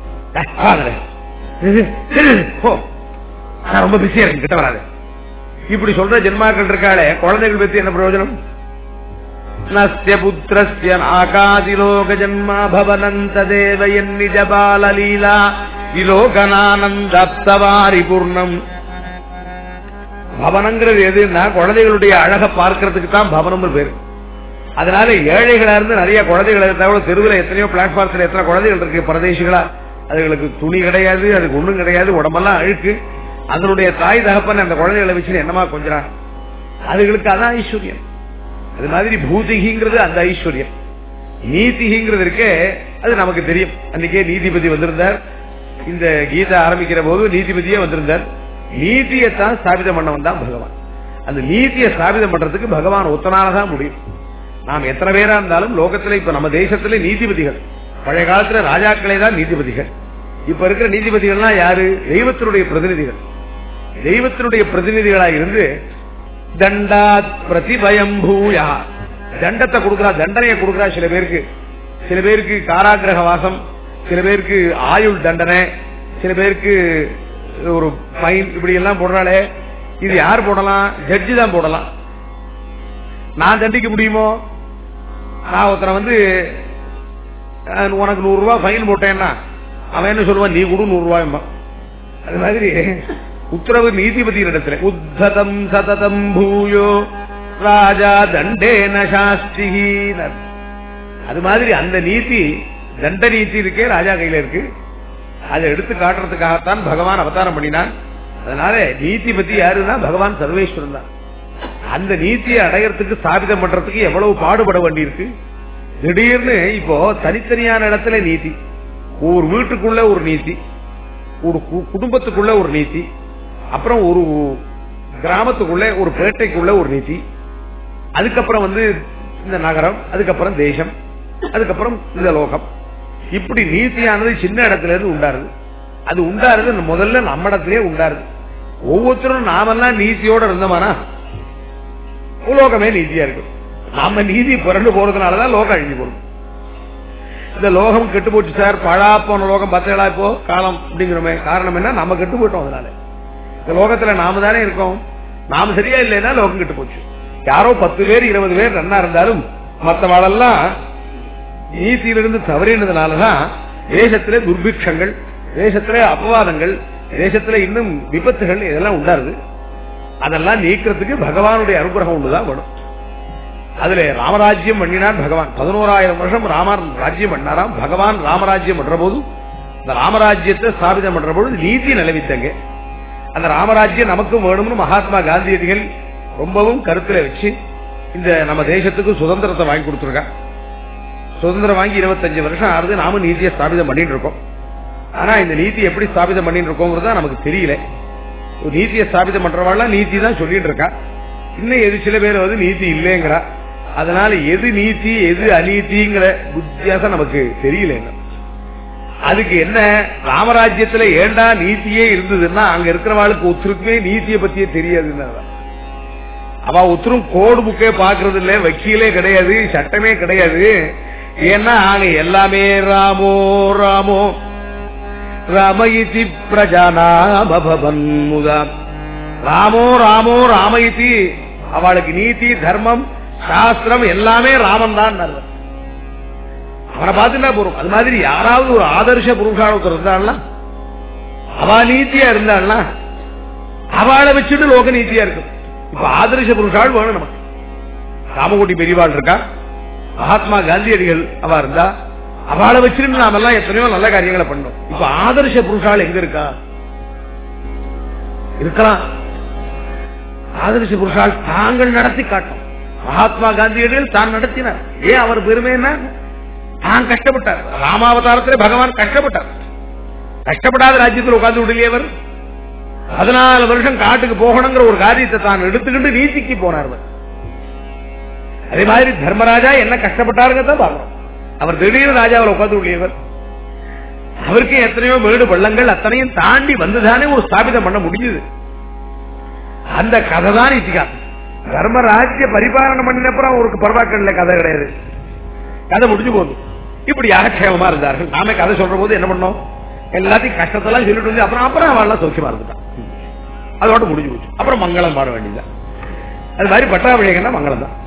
A: ரொம்ப பிஸியா இருக்கு கிட்ட வராது இப்படி சொல்ற ஜென்மாக்கள் இருக்காளே குழந்தைகள் பத்தி என்ன பிரயோஜனம் நஸ்ய புத்திரஸ்ய ஆகாதிலோக ஜன்மா பவனந்த தேவயன் நிஜ பால லீலா விலோகனானந்தப்தவாரி பூர்ணம் பவனங்கிறது எதுன்னா குழந்தைகளுடைய அழக பார்க்கறதுக்கு தான் பவனம் பேரு அதனால ஏழைகளா இருந்து நிறைய குழந்தைகள் இருந்தாலும் தெருவில் எத்தனையோ பிளாட்பார்ம்ல எத்தனை குழந்தைகள் இருக்கு பரதேசிகளா அதுகளுக்கு துணி கிடையாது அதுக்கு ஒண்ணும் கிடையாது உடம்பெல்லாம் அழுக்கு அதனுடைய தாய் தகப்பன் அந்த குழந்தைகளை வச்சு என்னமா கொஞ்சம் அதுகளுக்கு அதான் ஐஸ்வர்யம் அது மாதிரி பூதிகிங்கிறது அந்த ஐஸ்வர்யம் நீதிங்கிறது இருக்கே அது நமக்கு தெரியும் அன்னைக்கே நீதிபதி வந்திருந்தார் இந்த கீதை ஆரம்பிக்கிற போது நீதிபதியே வந்திருந்தார் நீதியைத்தான் ஸ்தாபிதம் பண்ண வந்தான் பகவான் அந்த நீதியை ஸ்தாபிதம் பண்றதுக்கு பகவான் ஒத்தனாலதான் முடியும் நாம் எத்தனை பேரா இருந்தாலும் லோகத்துல இப்ப நம்ம தேசத்துல நீதிபதிகள் பழைய காலத்துல ராஜாக்களே தான் நீதிபதிகள் இப்ப இருக்கிற நீதிபதிகள்லாம் யாரு தெய்வத்தினுடைய பிரதிநிதிகள் தெய்வத்தினுடைய பிரதிநிதிகளா இருந்து தண்டாத் பிரதிபயம் பூயா தண்டத்தை கொடுக்கிறா தண்டனையை கொடுக்கிறா சில பேருக்கு சில பேருக்கு காராகிரக வாசம் சில பேருக்கு ஆயுள் தண்டனை சில பேருக்கு ஒரு ஃபைன் இப்படி எல்லாம் போடுறாளே இது யார் போடலாம் ஜட்ஜி தான் போடலாம் நான் தண்டிக்க முடியுமோ நான் ஒருத்தனை வந்து அஹ், உனக்கு நூறு ரூபாய் ஃபைன் போட்டேன்னா அவன் என்ன சொல்லுவான் நீ கொடு நூறு ரூபாய் அது மாதிரி உத்தரவு நீதிபதி இடத்துல உத்ததம் சததம் பூயோ ராஜா தண்டேன சாஸ்திஹீனர் அது மாதிரி அந்த நீதி தண்ட நீதி இருக்கே ராஜா கையில இருக்கு அதை எடுத்து காட்டுறதுக்காகத்தான் பகவான் அவதாரம் பண்ணினான் அதனால நீதிபதி யாருன்னா பகவான் சர்வேஸ்வரன் தான் அந்த நீதியை அடையறதுக்கு ஸ்தாபிதம் பண்றதுக்கு எவ்வளவு பாடுபட வேண்டியிருக்கு திடீர்னு இப்போ தனித்தனியான இடத்துல நீதி ஒரு வீட்டுக்குள்ள ஒரு நீதி ஒரு கு- குடும்பத்துக்குள்ள ஒரு நீதி அப்புறம் ஒரு கிராமத்துக்குள்ள ஒரு பேட்டைக்குள்ள ஒரு நீதி அதுக்கப்புறம் வந்து இந்த நகரம் அதுக்கப்புறம் தேசம் அதுக்கப்புறம் இந்த லோகம் இப்படி நீதியானது சின்ன இடத்துல இருந்து உண்டாருது அது உண்டாருது முதல்ல நம்ம இடத்திலே உண்டாருது ஒவ்வொருத்தரும் நாமெல்லாம் நீதியோட இருந்தோமானா உலோகமே நீதியா இருக்கும் நாம நீதி புரண்டு போறதுனாலதான் லோகம் அழிஞ்சு போடும் இந்த லோகம் கெட்டு போச்சு சார் பழா போன லோகம் பத்தேடா இப்போ காலம் அப்படிங்கிறோமே காரணம் என்ன நம்ம கெட்டு போயிட்டோம் அதனால இந்த லோகத்துல நாம தானே இருக்கோம் நாம சரியா இல்லைன்னா லோகம் கெட்டு போச்சு யாரோ பத்து பேர் இருபது பேர் நன்னா இருந்தாலும் மற்றவாளெல்லாம் நீதியிலிருந்து தவறினதுனாலதான் தேசத்திலே துர்பிக்ஷங்கள் தேசத்திலே அபவாதங்கள் தேசத்திலே இன்னும் விபத்துகள் இதெல்லாம் உண்டாருது அதெல்லாம் நீக்கிறதுக்கு பகவானுடைய அனுகிரகம் ஒண்ணுதான் வேணும் அதுல ராமராஜ்யம் பண்ணினார் பகவான் பதினோராயிரம் வருஷம் ராமர் ராஜ்யம் பண்ணாராம் பகவான் ராமராஜ்யம் பண்ற போது இந்த ராமராஜ்யத்தை ஸ்தாபிதம் பண்ற பொழுது நீதி நிலவித்தங்க அந்த ராமராஜ்யம் நமக்கும் வேணும்னு மகாத்மா காந்தியடிகள் ரொம்பவும் கருத்துல வச்சு இந்த நம்ம தேசத்துக்கு சுதந்திரத்தை வாங்கி கொடுத்துருக்கா சுதந்திரம் வாங்கி இருபத்தஞ்சு வருஷம் ஆறுது நாம நீதியை ஸ்தாபிதம் பண்ணிட்டு இருக்கோம் ஆனா இந்த நீதி எப்படி ஸ்தாபிதம் பண்ணிட்டு இருக்கோங்கிறது நமக்கு தெரியல ஒரு நீதியை ஸ்தாபிதம் பண்றவாள்லாம் நீதி தான் சொல்லிட்டு இருக்கா இன்னும் எது சில பேர் வந்து நீதி இல்லைங்கிறா அதனால எது நீதி எது அநீதிங்கிற வித்தியாசம் நமக்கு தெரியல இன்னும். அதுக்கு என்ன ராமராஜ்யத்துல ஏண்டா நீதியே இருந்ததுன்னா அங்க இருக்கிறவாளுக்கு ஒருத்தருக்குமே நீதியை பத்தியே தெரியாதுன்னு அவ ஒருத்தரும் கோடு புக்கே பாக்குறது இல்ல வக்கீலே கிடையாது சட்டமே கிடையாது ஏன்னா அங்க எல்லாமே ராமோ ராமோ ராமயிதி பிரஜானாமபவன் முதா ராமோ ராமோ ராமயிதி அவளுக்கு நீதி தர்மம் சாஸ்திரம் எல்லாமே ராமன் தான் நல்லது அவனை பார்த்துட்டா போறோம் அது மாதிரி யாராவது ஒரு ஆதர்ஷ புருஷான ஒருத்தர் இருந்தாள்னா அவ நீதியா இருந்தாள்னா அவளை வச்சுட்டு லோக நீதியா இருக்கும் இப்ப ஆதர்ஷ புருஷாள் வேணும் நமக்கு ராமகோட்டி பெரியவாள் இருக்கா மகாத்மா காந்தியடிகள் அவ இருந்தா அவளை வச்சிருந்து நாம எல்லாம் எத்தனையோ நல்ல காரியங்களை பண்ணோம் இப்ப ஆதர்ஷ புருஷாள் எங்க இருக்கா இருக்கலாம் ஆதர்ஷ புருஷால் தாங்கள் நடத்தி காட்டும் மகாத்மா காந்தியடிகள் தான் நடத்தினார் ஏன் அவர் பெருமை என்ன தான் கஷ்டப்பட்டார் ராமாவதாரத்திலே பகவான் கஷ்டப்பட்டார் கஷ்டப்படாத ராஜ்யத்தில் உட்கார்ந்து விடலையவர் பதினாலு வருஷம் காட்டுக்கு போகணுங்கிற ஒரு காரியத்தை தான் எடுத்துக்கிட்டு நீதிக்கு போனார் அவர். அதே மாதிரி தர்மராஜா என்ன கஷ்டப்பட்டாருங்க பாக்குறோம் அவர் திடீர்னு ராஜாவில் உட்கார்ந்து விடலையவர் அவருக்கு எத்தனையோ மேடு பள்ளங்கள் அத்தனையும் தாண்டி வந்துதானே ஒரு ஸ்தாபிதம் பண்ண முடியுது அந்த கதை தான் இத்திகாசம் தர்மராஜ்ய பரிபாலனை பண்ணினப்புறம் அவருக்கு பரவாக்கல்ல கதை கிடையாது கதை முடிஞ்சு போகுது இப்படி யாகக்ஷேமமா இருந்தார்கள் நாம கதை சொல்ற போது என்ன பண்ணோம் எல்லாத்தையும் கஷ்டத்தெல்லாம் சொல்லிட்டு வந்து அப்புறம் அப்புறம் அவள் சௌக்கியமா இருந்துட்டான் அதோட முடிஞ்சு போச்சு அப்புறம் மங்களம் பாட வேண்டியதுதான் அது மாதிரி பட்டாபிஷேகம்னா மங்களம் தான்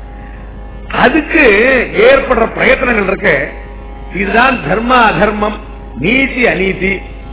A: அதுக்கு ஏற்படுற பிரயத்தனங்கள் இருக்கு இதுதான் தர்ம அதர்மம் நீதி அநீதி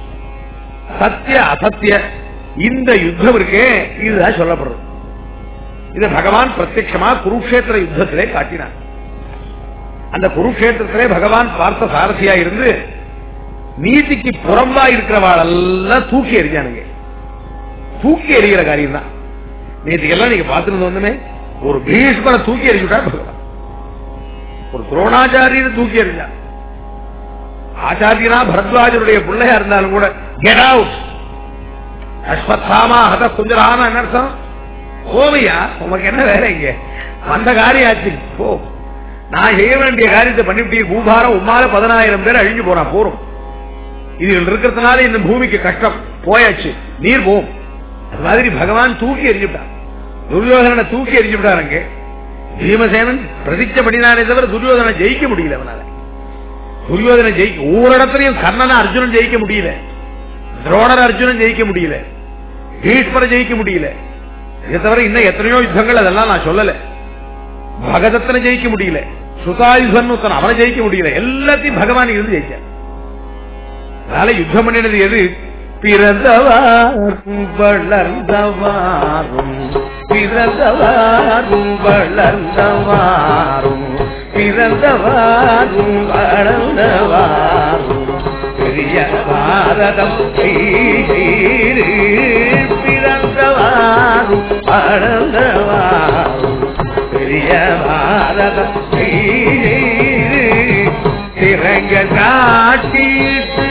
A: சத்திய அசத்திய இந்த யுத்தம் இருக்கே இதுதான் சொல்லப்படுறது இது பகவான் பிரத்யட்சமா குருக்ஷேத்திர யுத்தத்திலே காட்டினார் அந்த குருக்ஷேத்திரத்திலே பகவான் பார்த்த சாரதியா இருந்து நீதிக்கு புறம்பா இருக்கிறவாளெல்லாம் தூக்கி எறிஞ்சானுங்க தூக்கி எறிகிற காரியம் தான் நேற்றுக்கெல்லாம் நீங்க பார்த்துருந்து வந்துமே ஒரு பீஷ்மரை தூக்கி எறிஞ்சுட்டா பகவான் ஒரு துரோணாச்சாரியரை தூக்கி எறிஞ்சான் ஆச்சாரியனா பரத்வாஜருடைய பிள்ளையா இருந்தாலும் கூட கெட் அவுட் அஸ்வத்தாமா ஹத குஞ்சரான என்ன அர்த்தம் போவையா உனக்கு என்ன வேலை இங்க அந்த காரியம் ஆச்சு போ நான் செய்ய வேண்டிய காரியத்தை பண்ணிவிட்டு பூபாரம் உம்மால பதினாயிரம் பேர் அழிஞ்சு போறான் போறோம் இதில் இருக்கிறதுனால இந்த பூமிக்கு கஷ்டம் போயாச்சு நீர் போம் அது மாதிரி பகவான் தூக்கி எறிஞ்சுட்டான் துரியோதனனை தூக்கி எறிஞ்சுட்டார் அங்கே பீமசேனன் பிரதிச்ச பண்ணினானே தவிர துரியோதனை ஜெயிக்க முடியல அவனால துரியோதனை ஜெயிக்க ஒவ்வொரு இடத்துலயும் கர்ணனை அர்ஜுனன் ஜெயிக்க முடியல துரோணர் அர்ஜுனன் ஜெயிக்க முடியல பீஷ்மரை ஜெயிக்க முடியல இதை தவிர இன்னும் எத்தனையோ யுத்தங்கள் அதெல்லாம் நான் சொல்லல பகதத்தனை ஜெயிக்க முடியல சுதாயுதன் ஒருத்தன் அவனை ஜெயிக்க முடியல எல்லாத்தையும் பகவான் இருந்து ஜெயிச்சான் அதனால யுத்தம் பண்ணினது எது பிறந்தவாரும் வளர்ந்தவாரும் பிறந்தவாரும் வளர்ந்தவாரும் பிறந்தவாரும் வளர்ந்தவாரும் பெரிய பாரதம் செய்தீரு பிறந்தவாரும் வளர்ந்தவாரும் பெரிய பாரதம் செய்தீரு திறங்க காட்டிட்டு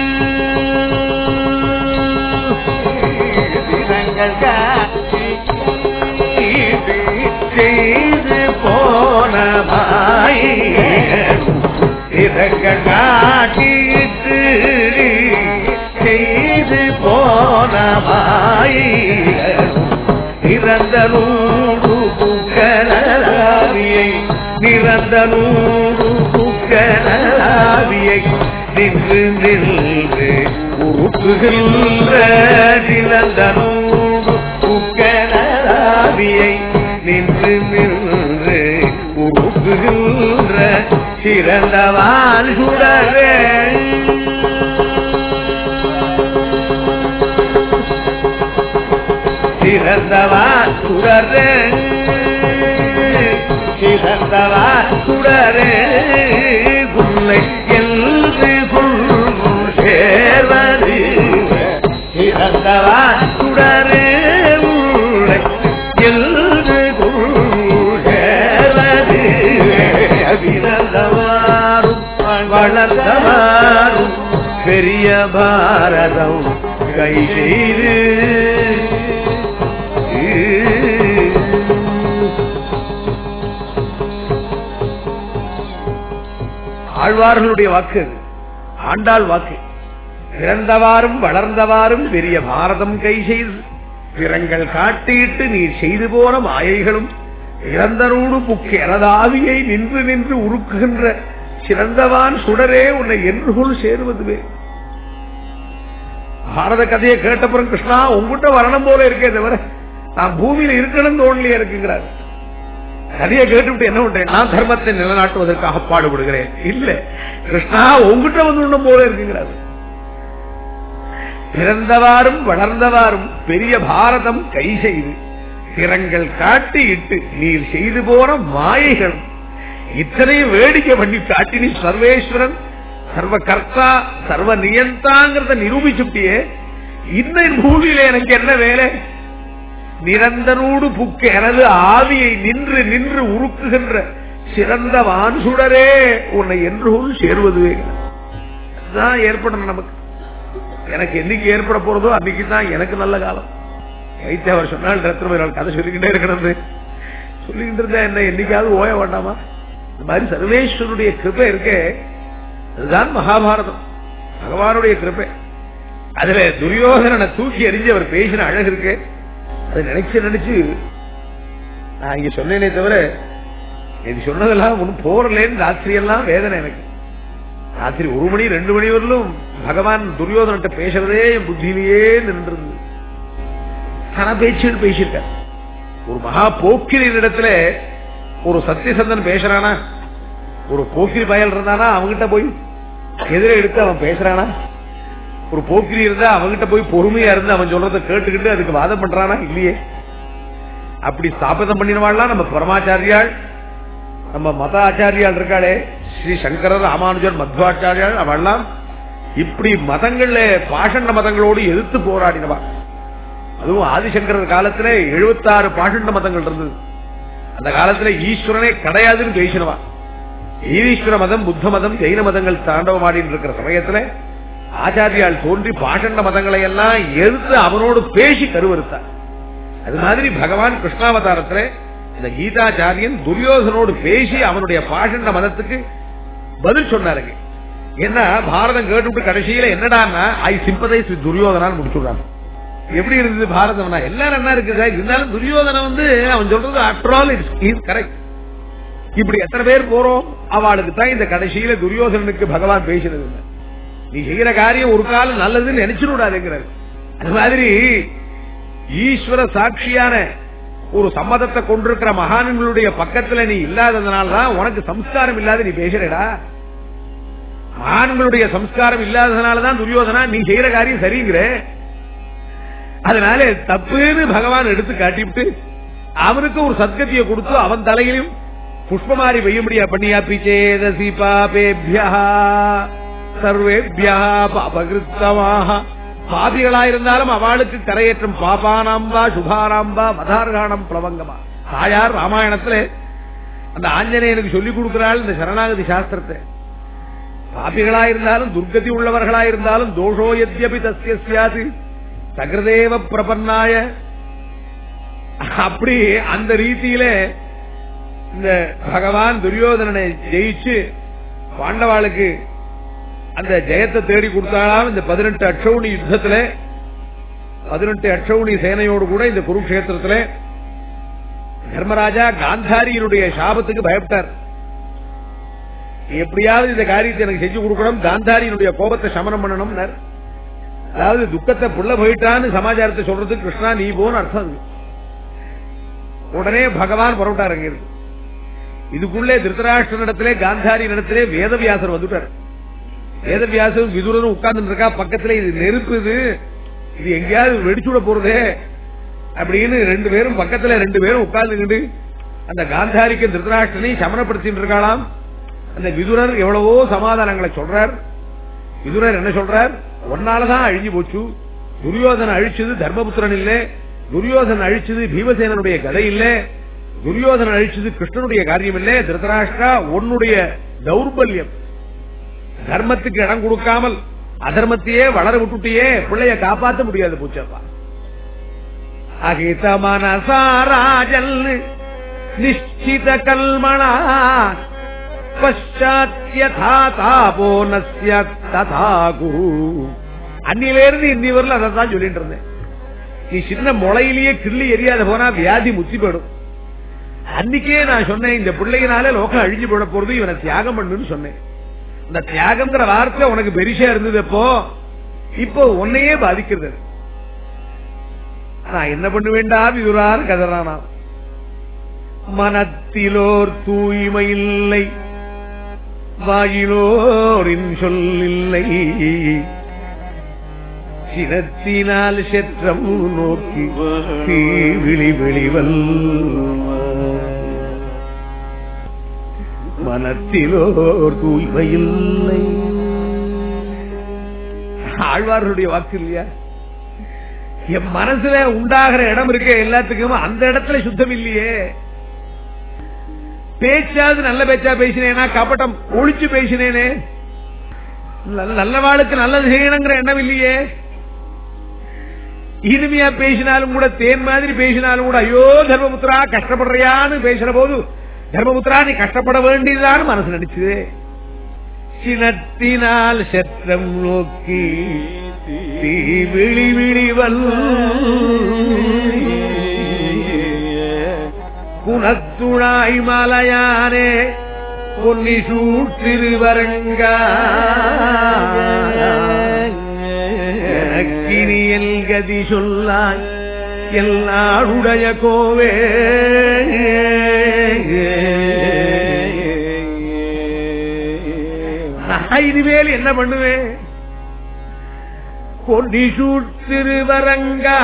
A: திறங்கள் காட்டிட்டு செய்து போன திறங்கள் காட்டிட்டு செய்து போன இறந்த நூறு புக்கலாவியை நிறந்த நூறு புக்கலாவியை நின்று நின்று உருப்புகின்ற நிறந்த நூறு புக்கலாவியை நின்று நின்று உருப்புகின்ற சிறந்தவான் சுடரே சிறந்தவா சுடரே சிறந்தவா சுடரே உன்னை என்று கொள்ளும் சேர்வது சிறந்தவா சுடரே உன்னை என்று கொள்ளும் சேர்வது பிறந்தவாரும் வளர்ந்தவாரும் பெரிய பாரதம் கை செய்து ஆழ்வார்களுடைய வாக்கு அது. ஆண்டாள் வாக்கு பிறந்தவாறும் வளர்ந்தவாறும் பெரிய பாரதம் கை செய்து பிறங்கள் காட்டிட்டு நீர் செய்து போன மாயைகளும் இறந்தனோடு புக்கு எனதாவியை நின்று நின்று உருக்குகின்ற சிறந்தவான் சுடரே உன்னை என்றுகொள் சேருவதுவே பாரத கதையை கேட்டப்புறம் கிருஷ்ணா உங்ககிட்ட வரணும் போல இருக்கே தவிர நான் பூமியில இருக்கணும் தோணலையே இருக்குங்கிறார் கதையை கேட்டுவிட்டு என்ன பண்றேன் நான் தர்மத்தை நிலைநாட்டுவதற்காக பாடுபடுகிறேன் இல்ல கிருஷ்ணா உங்ககிட்ட வந்து உண்ணும் போல இருக்குங்கிறார் பிறந்தவாறும் வளர்ந்தவாறும் பெரிய பாரதம் கை செய்து திறங்கள் காட்டி இட்டு நீர் செய்து போன மாயைகள் இத்தனையும் வேடிக்கை பண்ணி காட்டி நீ சர்வேஸ்வரன் சர்வ கர்த்தா சர்வ நியந்தாங்கிறத நிரூபிச்சுட்டியே இன்னும் பூமியில எனக்கு என்ன வேலை நிரந்தனோடு புக்க எனது ஆவியை நின்று நின்று உருக்குகின்ற சிறந்த வான்சுடரே உன்னை என்றும் சேர்வதுவே அதுதான் ஏற்படணும் நமக்கு எனக்கு என்னைக்கு ஏற்பட போறதோ அன்னைக்கு தான் எனக்கு நல்ல காலம் வைத்திய அவர் சொன்னால் ரத்ன கதை சொல்லிக்கிட்டே இருக்கிறது சொல்லிக்கிட்டு இருந்தா என்ன என்னைக்காவது ஓய வேண்டாமா இந்த மாதிரி சர்வேஸ்வருடைய கிருப்பை இருக்கே அதுதான் மகாபாரதம் பகவானுடைய கிருப்பை அதுல துரியோதனனை தூக்கி எறிஞ்சு அவர் பேசின அழகு இருக்கு அதை நினைச்சு நினைச்சு நான் இங்க சொன்னேனே தவிர இது சொன்னதெல்லாம் ஒன்னும் போறலேன்னு ராத்திரி எல்லாம் வேதனை எனக்கு ராத்திரி ஒரு மணி ரெண்டு மணி வரலும் பகவான் துரியோதனட்ட பேசுறதே என் புத்தியிலேயே நின்றது ஆனா பேச்சுன்னு பேசியிருக்க ஒரு மகா போக்கிரின் இடத்துல ஒரு சத்தியசந்தன் பேசுறானா ஒரு போக்கிரி பயல் இருந்தானா அவங்கிட்ட போய் எதிரே எடுத்து அவன் பேசுறானா ஒரு போக்கிரி இருந்தா அவங்கிட்ட போய் பொறுமையா இருந்து அவன் சொல்றத கேட்டுக்கிட்டு அதுக்கு வாதம் பண்றானா இல்லையே அப்படி ஸ்தாபிதம் பண்ணினவாள்லாம் நம்ம பரமாச்சாரியாள் நம்ம மத ஆச்சாரியால் இருக்காளே ஸ்ரீ சங்கரர் ராமானுஜர் மத்வாச்சாரியால் அவெல்லாம் இப்படி மதங்கள்ல பாஷண்ட மதங்களோடு எதிர்த்து போராடினவா அதுவும் ஆதிசங்கரர் காலத்துல எழுபத்தாறு பாஷண்ட மதங்கள் இருந்தது அந்த காலத்துல ஈஸ்வரனே கிடையாதுன்னு பேசினவா ஈரீஸ்வர மதம் புத்த மதம் ஜெயின மதங்கள் தாண்டவமாடிட்டு இருக்கிற சமயத்துல ஆச்சாரியால் தோன்றி பாஷண்ட மதங்களை எல்லாம் எதிர்த்து அவனோடு பேசி கருவறுத்தார் அது மாதிரி பகவான் கிருஷ்ணாவதாரத்துல இந்த கீதாச்சாரியன் துரியோதனோடு பேசி அவனுடைய பாஷண்ட மதத்துக்கு பதில் சொன்னாருங்க என்ன பாரதம் கேட்டுவிட்டு கடைசியில என்னடான்னா ஐ சிம்பதைஸ் வித் துரியோதனான்னு முடிச்சுடுறாங்க எப்படி இருந்தது பாரதம்னா எல்லாரும் என்ன இருக்கு சார் இருந்தாலும் துரியோதனன் வந்து அவன் சொல்றது ஆஃப்டர் ஆல் இட்ஸ் கரெக்ட் இப்படி எத்தனை பேர் போறோம் அவளுக்கு தான் இந்த கடைசியில துரியோதனனுக்கு பகவான் பேசினது இல்லை நீ செய்யற காரியம் ஒரு காலம் நல்லதுன்னு நினைச்சு விடாதுங்கிறாரு அது மாதிரி ஈஸ்வர சாட்சியான ஒரு சம்மதத்தை கொண்டிருக்கிற மகான்களுடைய பக்கத்துல நீ இல்லாததுனாலதான் உனக்கு சம்ஸ்காரம் இல்லாத நீ பேசுறடா மகான்களுடைய சம்ஸ்காரம் இல்லாததுனாலதான் துரியோதனா நீ செய்யற காரியம் சரிங்கிற அதனால தப்புன்னு பகவான் எடுத்து காட்டிவிட்டு அவனுக்கு ஒரு சத்கத்தியை கொடுத்து அவன் தலையிலும் புஷ்பமாரி பெய்யும்படியா பண்ணியா பிச்சேதசி பாபேபியா சர்வேபியா பாபகிருத்தமாக பாபிகளாயிருந்தாலும் அவளுக்கு கரையேற்றம் பாபானாம்பா சுபாராம்பா மதார்கானம் பிளவங்கமா தாயார் ராமாயணத்துல அந்த ஆஞ்சநேயனுக்கு சொல்லிக் கொடுக்கிறாள் இந்த சரணாகதி சாஸ்திரத்தை பாபிகளாயிருந்தாலும் துர்கதி உள்ளவர்களாயிருந்தாலும் தோஷோ எத்யபி தஸ்ய சியாது சகிருதேவ பிரபன்னாய அப்படி அந்த ரீதியில இந்த பகவான் துரியோதனனை ஜெயிச்சு பாண்டவாளுக்கு அந்த ஜெயத்தை தேடி கொடுத்தாலாம் இந்த பதினெட்டு அட்சௌணி யுத்தத்துல பதினெட்டு அட்சௌணி சேனையோடு கூட இந்த குருக்ஷேத்திரத்துல தர்மராஜா காந்தாரியினுடைய சாபத்துக்கு பயப்பட்டார் எப்படியாவது இந்த காரியத்தை எனக்கு செஞ்சு கொடுக்கணும் காந்தாரியினுடைய கோபத்தை சமனம் பண்ணணும் அதாவது துக்கத்தை புள்ள போயிட்டான்னு சமாச்சாரத்தை சொல்றதுக்கு கிருஷ்ணா நீ போன்னு அர்த்தம் அது. உடனே பகவான் புறப்பட்டார் அங்கிருந்து இதுக்குள்ளே திருத்தராஷ்டிர இடத்திலே காந்தாரி இடத்திலே வேதவியாசர் வந்துட்டார் வேதவியாசரும் விதுரனும் உட்கார்ந்து இருக்கா பக்கத்துல இது நெருப்பு இது இது எங்கேயாவது வெடிச்சுட போறதே அப்படின்னு ரெண்டு பேரும் பக்கத்துல ரெண்டு பேரும் உட்கார்ந்துக்கிட்டு அந்த காந்தாரிக்கு திருத்தராஷ்டிரனை சமனப்படுத்திட்டு இருக்காளாம் அந்த விதுரர் எவ்வளவோ சமாதானங்களை சொல்றார் விதுரர் என்ன சொல்றார் ஒன்னாலதான் அழிஞ்சு போச்சு துரியோதன அழிச்சது தர்மபுத்திரன் இல்ல துரியோதன அழிச்சது பீமசேனனுடைய கதை இல்ல துரியோதன அழிச்சது கிருஷ்ணனுடைய காரியம் இல்ல திருதராஷ்டிரா உன்னுடைய தௌர்பல்யம் தர்மத்துக்கு இடம் கொடுக்காமல் அதர்மத்தையே வளர விட்டுட்டியே பிள்ளைய காப்பாற்ற முடியாது பூச்சப்பா அகித மனசாராஜல் நிச்சித கல்மணா பஷாத்தியதாபோ நஸ்ய ததா குரு அன்னிலிருந்து இன்னி வரல அதை தான் சொல்லிட்டு இருந்தேன் நீ சின்ன முளையிலேயே கிள்ளி எரியாத போனா வியாதி முத்தி போயிடும் அன்னைக்கே நான் சொன்னேன் இந்த பிள்ளையினால லோகம் அழிஞ்சு போட போறது இவனை தியாகம் பண்ணுன்னு சொன்னேன் இந்த தியாகம்ங்கிற வார்த்தை உனக்கு பெரிசா இருந்தது எப்போ இப்போ உன்னையே பாதிக்கிறது அது. நான் என்ன பண்ண வேண்டாம் இதுரான் கதறானா மனத்திலோர் தூய்மை இல்லை வாயிலோரின் சொல்லில்லை சினத்தினால் செற்றம் நோக்கி தீ விழி வெளிவல் மனத்திலோர் தூய்மை இல்லை ஆழ்வார்களுடைய வாக்கு இல்லையா என் மனசுல உண்டாகிற இடம் இருக்க எல்லாத்துக்கும் அந்த இடத்துல சுத்தம் இல்லையே பேச்சாவது நல்ல பேச்சா பேசினேனா கபட்டம் ஒழிச்சு பேசினேனே நல்ல- நல்லவாளுக்கு நல்லது செய்யணுங்கிற எண்ணம் இல்லையே இனிமையா பேசினாலும் கூட தேன் மாதிரி பேசினாலும் கூட ஐயோ தர்மபுத்திரா கஷ்டப்படுறியான்னு பேசுற போது தர்மபுத்திரா நீ கஷ்டப்பட வேண்டியதுதான் மனசு நினைச்சது சினத்தினால் செற்றம் நோக்கி தீ விழி விழிவல் குணத்துழாய் மலையானே பொன்னி சூட்டிருவரங்கா கிரியல் கதி சொல்லாய் எல்லாருடைய கோவே நான் இனிமேல் என்ன பண்ணுவேன் பொன்னி சூட்டிருவரங்கா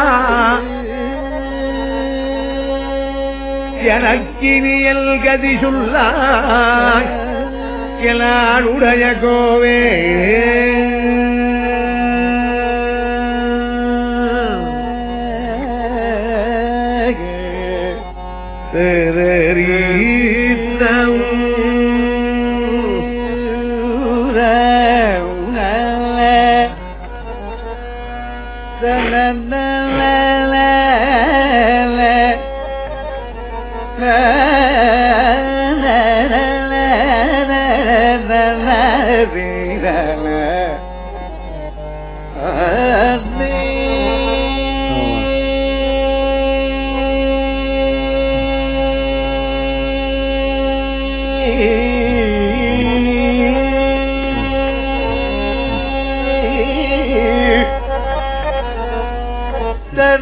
A: எனக்கினியல் கதி சொல்லாய் எல்லாருடைய கோவே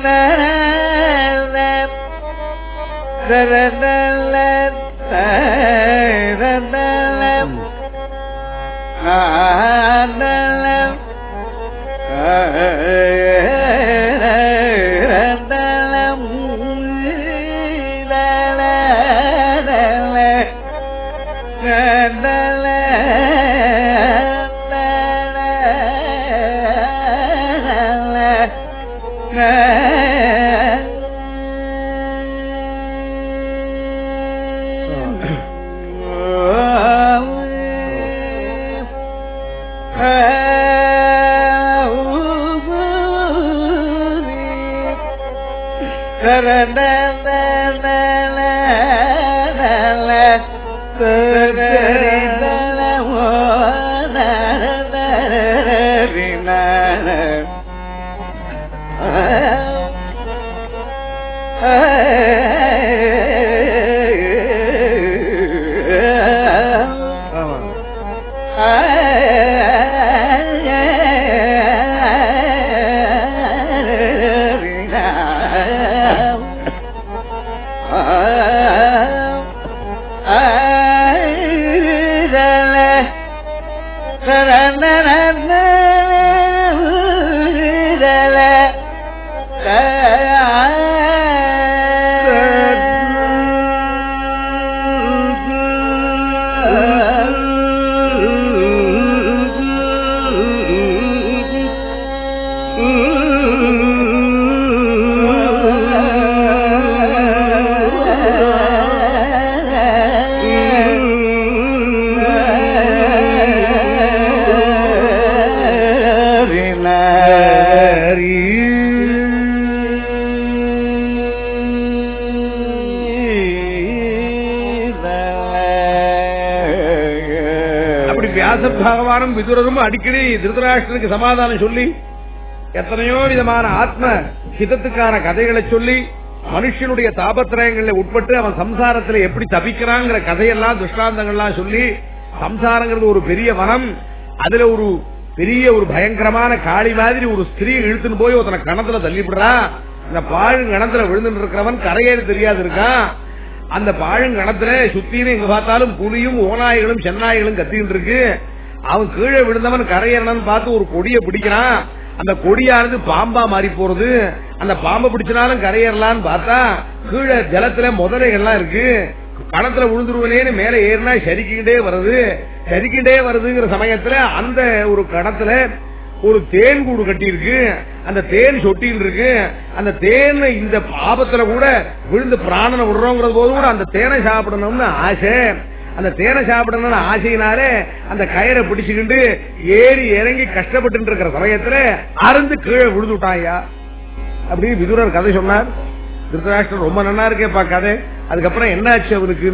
A: ஆமா அப்படி வியாச பகவானும் விதுரரும் அடிக்கடி திருதராஷ்டனுக்கு சமாதானம் சொல்லி எத்தனையோ விதமான ஆத்ம ஹிதத்துக்கான கதைகளை சொல்லி மனுஷனுடைய தாபத்திரயங்களில் உட்பட்டு அவன் சம்சாரத்துல எப்படி தப்பிக்கிறாங்கிற கதையெல்லாம் துஷ்டாந்தங்கள்லாம் சொல்லி சம்சாரங்கிறது ஒரு பெரிய வனம் அதுல ஒரு பெரிய ஒரு பயங்கரமான காளி மாதிரி ஒரு ஸ்திரீ இழுத்துன்னு போய் ஒருத்தனை கணத்துல தள்ளிவிடுறா இந்த பாழ் கணத்துல விழுந்துட்டு இருக்கிறவன் கரையேறு தெரியாது இருக்கான் அந்த பாழுங்கணத்துல சுத்தின்னு எங்க பார்த்தாலும் புலியும் ஓநாய்களும் சென்னாய்களும் கத்திக்கிட்டு இருக்கு அவன் கீழே விழுந்தவன் கரையேறணும்னு பார்த்து ஒரு கொடியை பிடிக்கிறான் அந்த கொடியானது பாம்பா மாறி போறது அந்த பாம்பை பிடிச்சினாலும் கரையேறலான்னு பார்த்தா கீழே ஜலத்துல முதலைகள்லாம் இருக்கு பணத்துல விழுந்துருவனேன்னு மேல ஏறினா சரிக்கிட்டே வருது சரிக்கிட்டே வருதுங்கிற சமயத்துல அந்த ஒரு கணத்துல ஒரு தேன் கூடு கட்டி இருக்கு அந்த தேன் சொட்டின்னு இருக்கு அந்த தேன் இந்த பாபத்துல கூட விழுந்து பிராணனை விடுறோங்கிறது போது கூட அந்த தேனை சாப்பிடணும்னு ஆசை அந்த தேனை சாப்பிடணும்னு ஆசையினாலே அந்த கயிறை பிடிச்சுக்கிட்டு ஏறி இறங்கி கஷ்டப்பட்டு இருக்கிற சமயத்துல அருந்து கீழே விழுந்து விட்டாயா அப்படின்னு விதுரர் கதை சொன்னார் திருத்தராஷ்டிரன் ரொம்ப நல்லா இருக்கேப்பா கதை அதுக்கப்புறம் என்ன ஆச்சு அவனுக்கு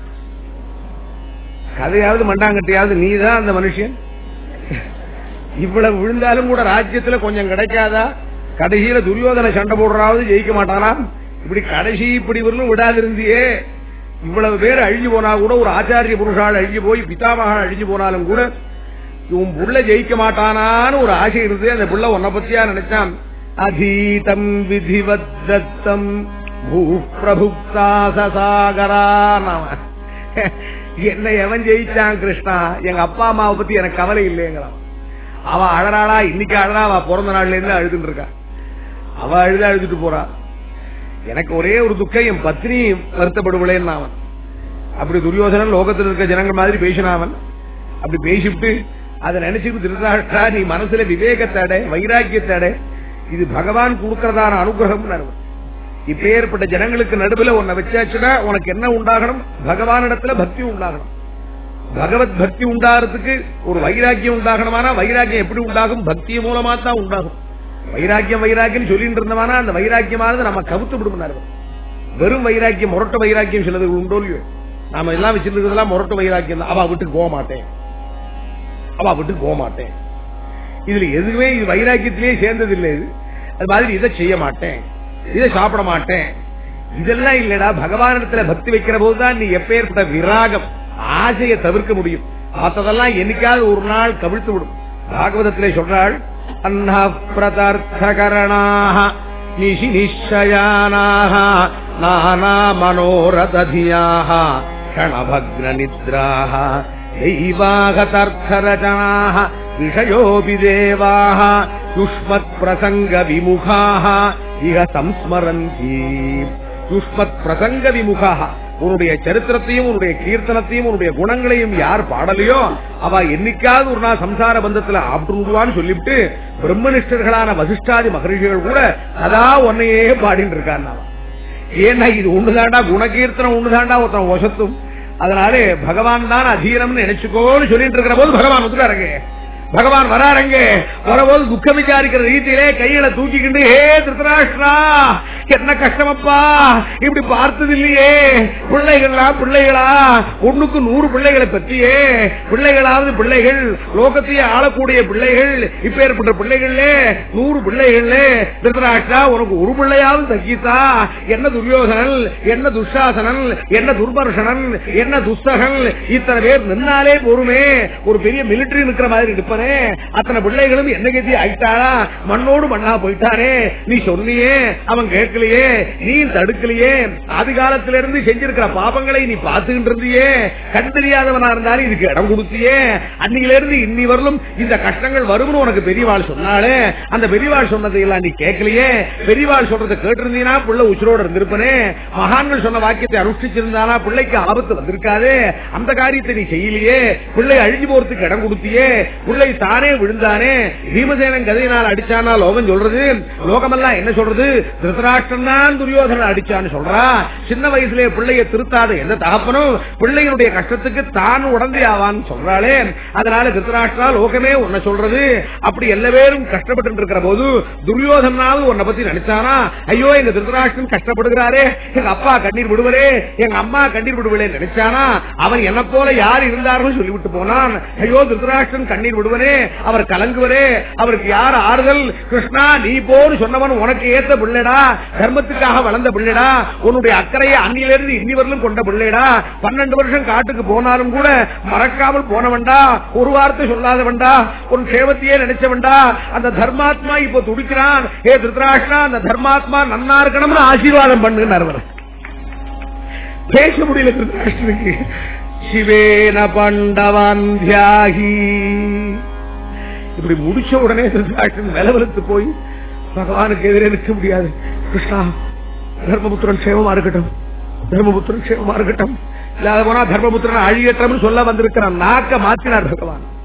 A: கதையாவது மண்டாங்கட்டியாவது நீ தான் அந்த மனுஷன் இவ்வளவு விழுந்தாலும் கூட ராஜ்யத்துல கொஞ்சம் கிடைக்காதா கடைசியில துரியோதனை சண்டை போடுறாவது ஜெயிக்க மாட்டானா இப்படி கடைசி இப்படி வரலும் விடாதிருந்தியே இவ்வளவு பேர் அழிஞ்சு போனா கூட ஒரு ஆச்சாரிய புருஷால் அழிஞ்சு போய் பிதாமகா அழிஞ்சு போனாலும் கூட இவன் புள்ள ஜெயிக்க மாட்டானான்னு ஒரு ஆசை இருந்து அந்த புள்ள உன்னை பத்தியா நினைச்சான் அதீதம் விதிவத்தம் பூ பிரபுக்தாசசாகரான் என்ன எவன் ஜெயிச்சான் கிருஷ்ணா எங்க அப்பா அம்மாவை பத்தி எனக்கு கவலை இல்லைங்கிறான் அவ அழறாளா இன்னைக்கு அழறா அவ பிறந்த நாள்ல இருந்து அழுதுட்டு இருக்கா அவ அழுது அழுதுட்டு போறா எனக்கு ஒரே ஒரு துக்கம் என் பத்னி வருத்தப்படுவளேன்னு அவன் அப்படி துரியோதனன் லோகத்தில் இருக்க ஜனங்கள் மாதிரி பேசினாவன் அப்படி பேசிவிட்டு அதை நினைச்சுட்டு திருதாஷ்டா நீ மனசுல விவேகத்தடை வைராக்கியத்தடை இது பகவான் கொடுக்கறதான அனுகிரகம் இப்ப ஏற்பட்ட ஜனங்களுக்கு நடுவில் உன்னை வச்சாச்சுன்னா உனக்கு என்ன உண்டாகணும் பகவானிடத்துல பக்தி உண்டாகணும் பகவத் பக்தி உண்டாகிறதுக்கு ஒரு வைராக்கியம் உண்டாகணுமானா வைராக்கியம் எப்படி உண்டாகும் பக்தி மூலமா தான் உண்டாகும் வைராக்கியம் வைராக்கியம் சொல்லிட்டு இருந்தவானா அந்த வைராக்கியமானது நம்ம கவுத்து விடுமாரு வெறும் வைராக்கியம் முரட்டு வைராக்கியம் சிலது உண்டோ இல்லையோ நாம எல்லாம் வச்சிருக்கிறதுலாம் முரட்டு வைராக்கியம் தான் அவ விட்டுக்கு போக மாட்டேன் அவ விட்டுக்கு போக மாட்டேன் இதுல எதுவுமே இது வைராக்கியத்திலேயே சேர்ந்தது இல்லை இது அது மாதிரி இதை செய்ய மாட்டேன் இதை சாப்பிட மாட்டேன் இதெல்லாம் இல்லடா பகவானிடத்துல பக்தி வைக்கிற போதுதான் நீ எப்பேற்பட்ட விராகம் ஆசையை தவிர்க்க முடியும் மற்றதெல்லாம் என்னைக்காவது ஒரு நாள் கவிழ்த்து விடும் பாகவதத்திலே சொல்றாள் அன்னப்பிரதர்த்தகரணாக நிஷி நிச்சயானாக நானா மனோரததியாக க்ஷணபக்ன நித்ராக தெய்வாகதர்த்தரச்சனாக விஷயோபி தேவாக யுஷ்மத் பிரசங்க விமுகாக இக சம்ஸ்மரந்தி யுஷ்மத் பிரசங்க விமுகாக உன்னுடைய சரித்திரத்தையும் உன்னுடைய கீர்த்தனத்தையும் உன்னுடைய குணங்களையும் யார் பாடலையோ அவ என்னைக்காவது ஒரு நாள் சம்சார பந்தத்துல ஆப்டுவான்னு சொல்லிவிட்டு பிரம்மனிஷ்டர்களான வசிஷ்டாதி மகரிஷிகள் கூட சதா உன்னையே பாடிட்டு இருக்கான் ஏன்னா இது ஒண்ணுதாண்டா குணகீர்த்தனம் ஒண்ணுதாண்டா ஒருத்தன் வசத்தும் அதனாலே பகவான் தான் அதீனம்னு நினைச்சுக்கோன்னு சொல்லிட்டு இருக்கிற போது பகவான் ஒத்துக்காருங்க பகவான் வராருங்க வரபோது துக்கம் விசாரிக்கிற ரீதியிலே கையில தூக்கிக்கிண்டு ஹே திருத்தராஷ்டிரா என்ன கஷ்டமப்பா இப்படி பார்த்தது இல்லையே பிள்ளைகளா பிள்ளைகளா ஒண்ணுக்கு நூறு பிள்ளைகளை பற்றியே பிள்ளைகளாவது பிள்ளைகள் லோகத்தையே ஆளக்கூடிய பிள்ளைகள் இப்ப ஏற்பட்ட பிள்ளைகள்ல நூறு பிள்ளைகள்ல திருத்தராஷ்டிரா உனக்கு ஒரு பிள்ளையாவது தக்கித்தா என்ன துரியோதனன் என்ன துஷாசனன் என்ன துர்மர்ஷனன் என்ன துஸ்தகன் இத்தனை பேர் நின்னாலே பொறுமே ஒரு பெரிய மிலிட்டரி நிக்கிற மாதிரி இருப்பானே அத்தனை பிள்ளைகளும் என்ன கதி ஆயிட்டாரா மண்ணோடு மண்ணா போயிட்டாரே நீ சொன்னியே அவன் கேட்கலையே நீ தடுக்கலையே ஆதி காலத்தில இருந்து செஞ்சிருக்கிற பாபங்களை நீ பார்த்துக்கிட்டு இருந்தியே கண் தெரியாதவனா இருந்தாலும் இதுக்கு இடம் கொடுத்தியே அன்னில இருந்து இன்னி வரலும் இந்த கஷ்டங்கள் வரும்னு உனக்கு பெரியவாள் சொன்னாலே அந்த பெரியவாள் சொன்னதை எல்லாம் நீ கேட்கலையே பெரியவாள் சொல்றதை கேட்டிருந்தீனா பிள்ளை உச்சிரோட இருந்திருப்பனே மகான்கள் சொன்ன வாக்கியத்தை அனுஷ்டிச்சிருந்தானா பிள்ளைக்கு ஆபத்து வந்திருக்காது அந்த காரியத்தை நீ செய்யலையே பிள்ளை அழிஞ்சு போறதுக்கு இடம் கொடுத்தியே பிள்ளை தானே விழுந்தானே பீமசேனன் கதையினால் அடிச்சானா லோகம் சொல்றது லோகமெல்லாம் என்ன சொல்றது திருத்தராஷ்டிரன் தான் துரியோதனன் அடிச்சான்னு சொல்றா சின்ன வயசுல பிள்ளைய திருத்தாத எந்த தகப்பனும் பிள்ளையினுடைய கஷ்டத்துக்கு தான் உடந்தை ஆவான்னு சொல்றாளே அதனால திருத்தராஷ்டிரா லோகமே உன்னை சொல்றது அப்படி எல்லா பேரும் கஷ்டப்பட்டு இருக்கிற போது துரியோதனாவது உன்னை பத்தி நினைச்சானா ஐயோ எங்க திருத்தராஷ்டிரன் கஷ்டப்படுகிறாரே எங்க அப்பா கண்ணீர் விடுவரே எங்க அம்மா கண்ணீர் விடுவரே நினைச்சானா அவன் என்ன போல யார் இருந்தார்கள் சொல்லிவிட்டு போனான் ஐயோ திருத்தராஷ்டிரன் கண்ணீர் விடுவனே அவர் கலங்குவரே அவருக்கு யார் ஆறுதல் கிருஷ்ணா நீ போன்னு சொன்னவன் உனக்கு ஏத்த பிள்ளைடா தர்மத்துக்காக வளர்ந்த பிள்ளைடா உன்னுடைய அக்கறையை அன்னிலிருந்து இன்னி வரலும் கொண்ட பிள்ளைடா பன்னெண்டு வருஷம் காட்டுக்கு போனாலும் கூட மறக்காமல் போனவன்டா ஒரு வார்த்தை சொல்லாதவன்டா உன் சேவத்தையே நினைச்சவன்டா அந்த தர்மாத்மா இப்ப துடிக்கிறான் ஏ திருத்தராஷ்டிரா அந்த தர்மாத்மா நன்னா இருக்கணும்னு ஆசீர்வாதம் பண்ணுனார் அவர் பேச முடியல திருத்தராஷ்டிரனுக்கு சிவேன பண்டவான் தியாகி இப்படி முடிச்ச உடனே திருத்தராஷ்டிரன் நிலவலத்து போய் பகவானுக்கு எதிரே நிற்க முடியாது கிருஷ்ணா தர்மபுத்திரன் சேவமா இருக்கட்டும் தர்மபுத்திரன் சேவமா இருக்கட்டும் இல்லாத போனா தர்மபுத்திரன் அழியற்றம்னு சொல்ல வந்திருக்கிறான் நாக்க மாத்தினார் பகவான்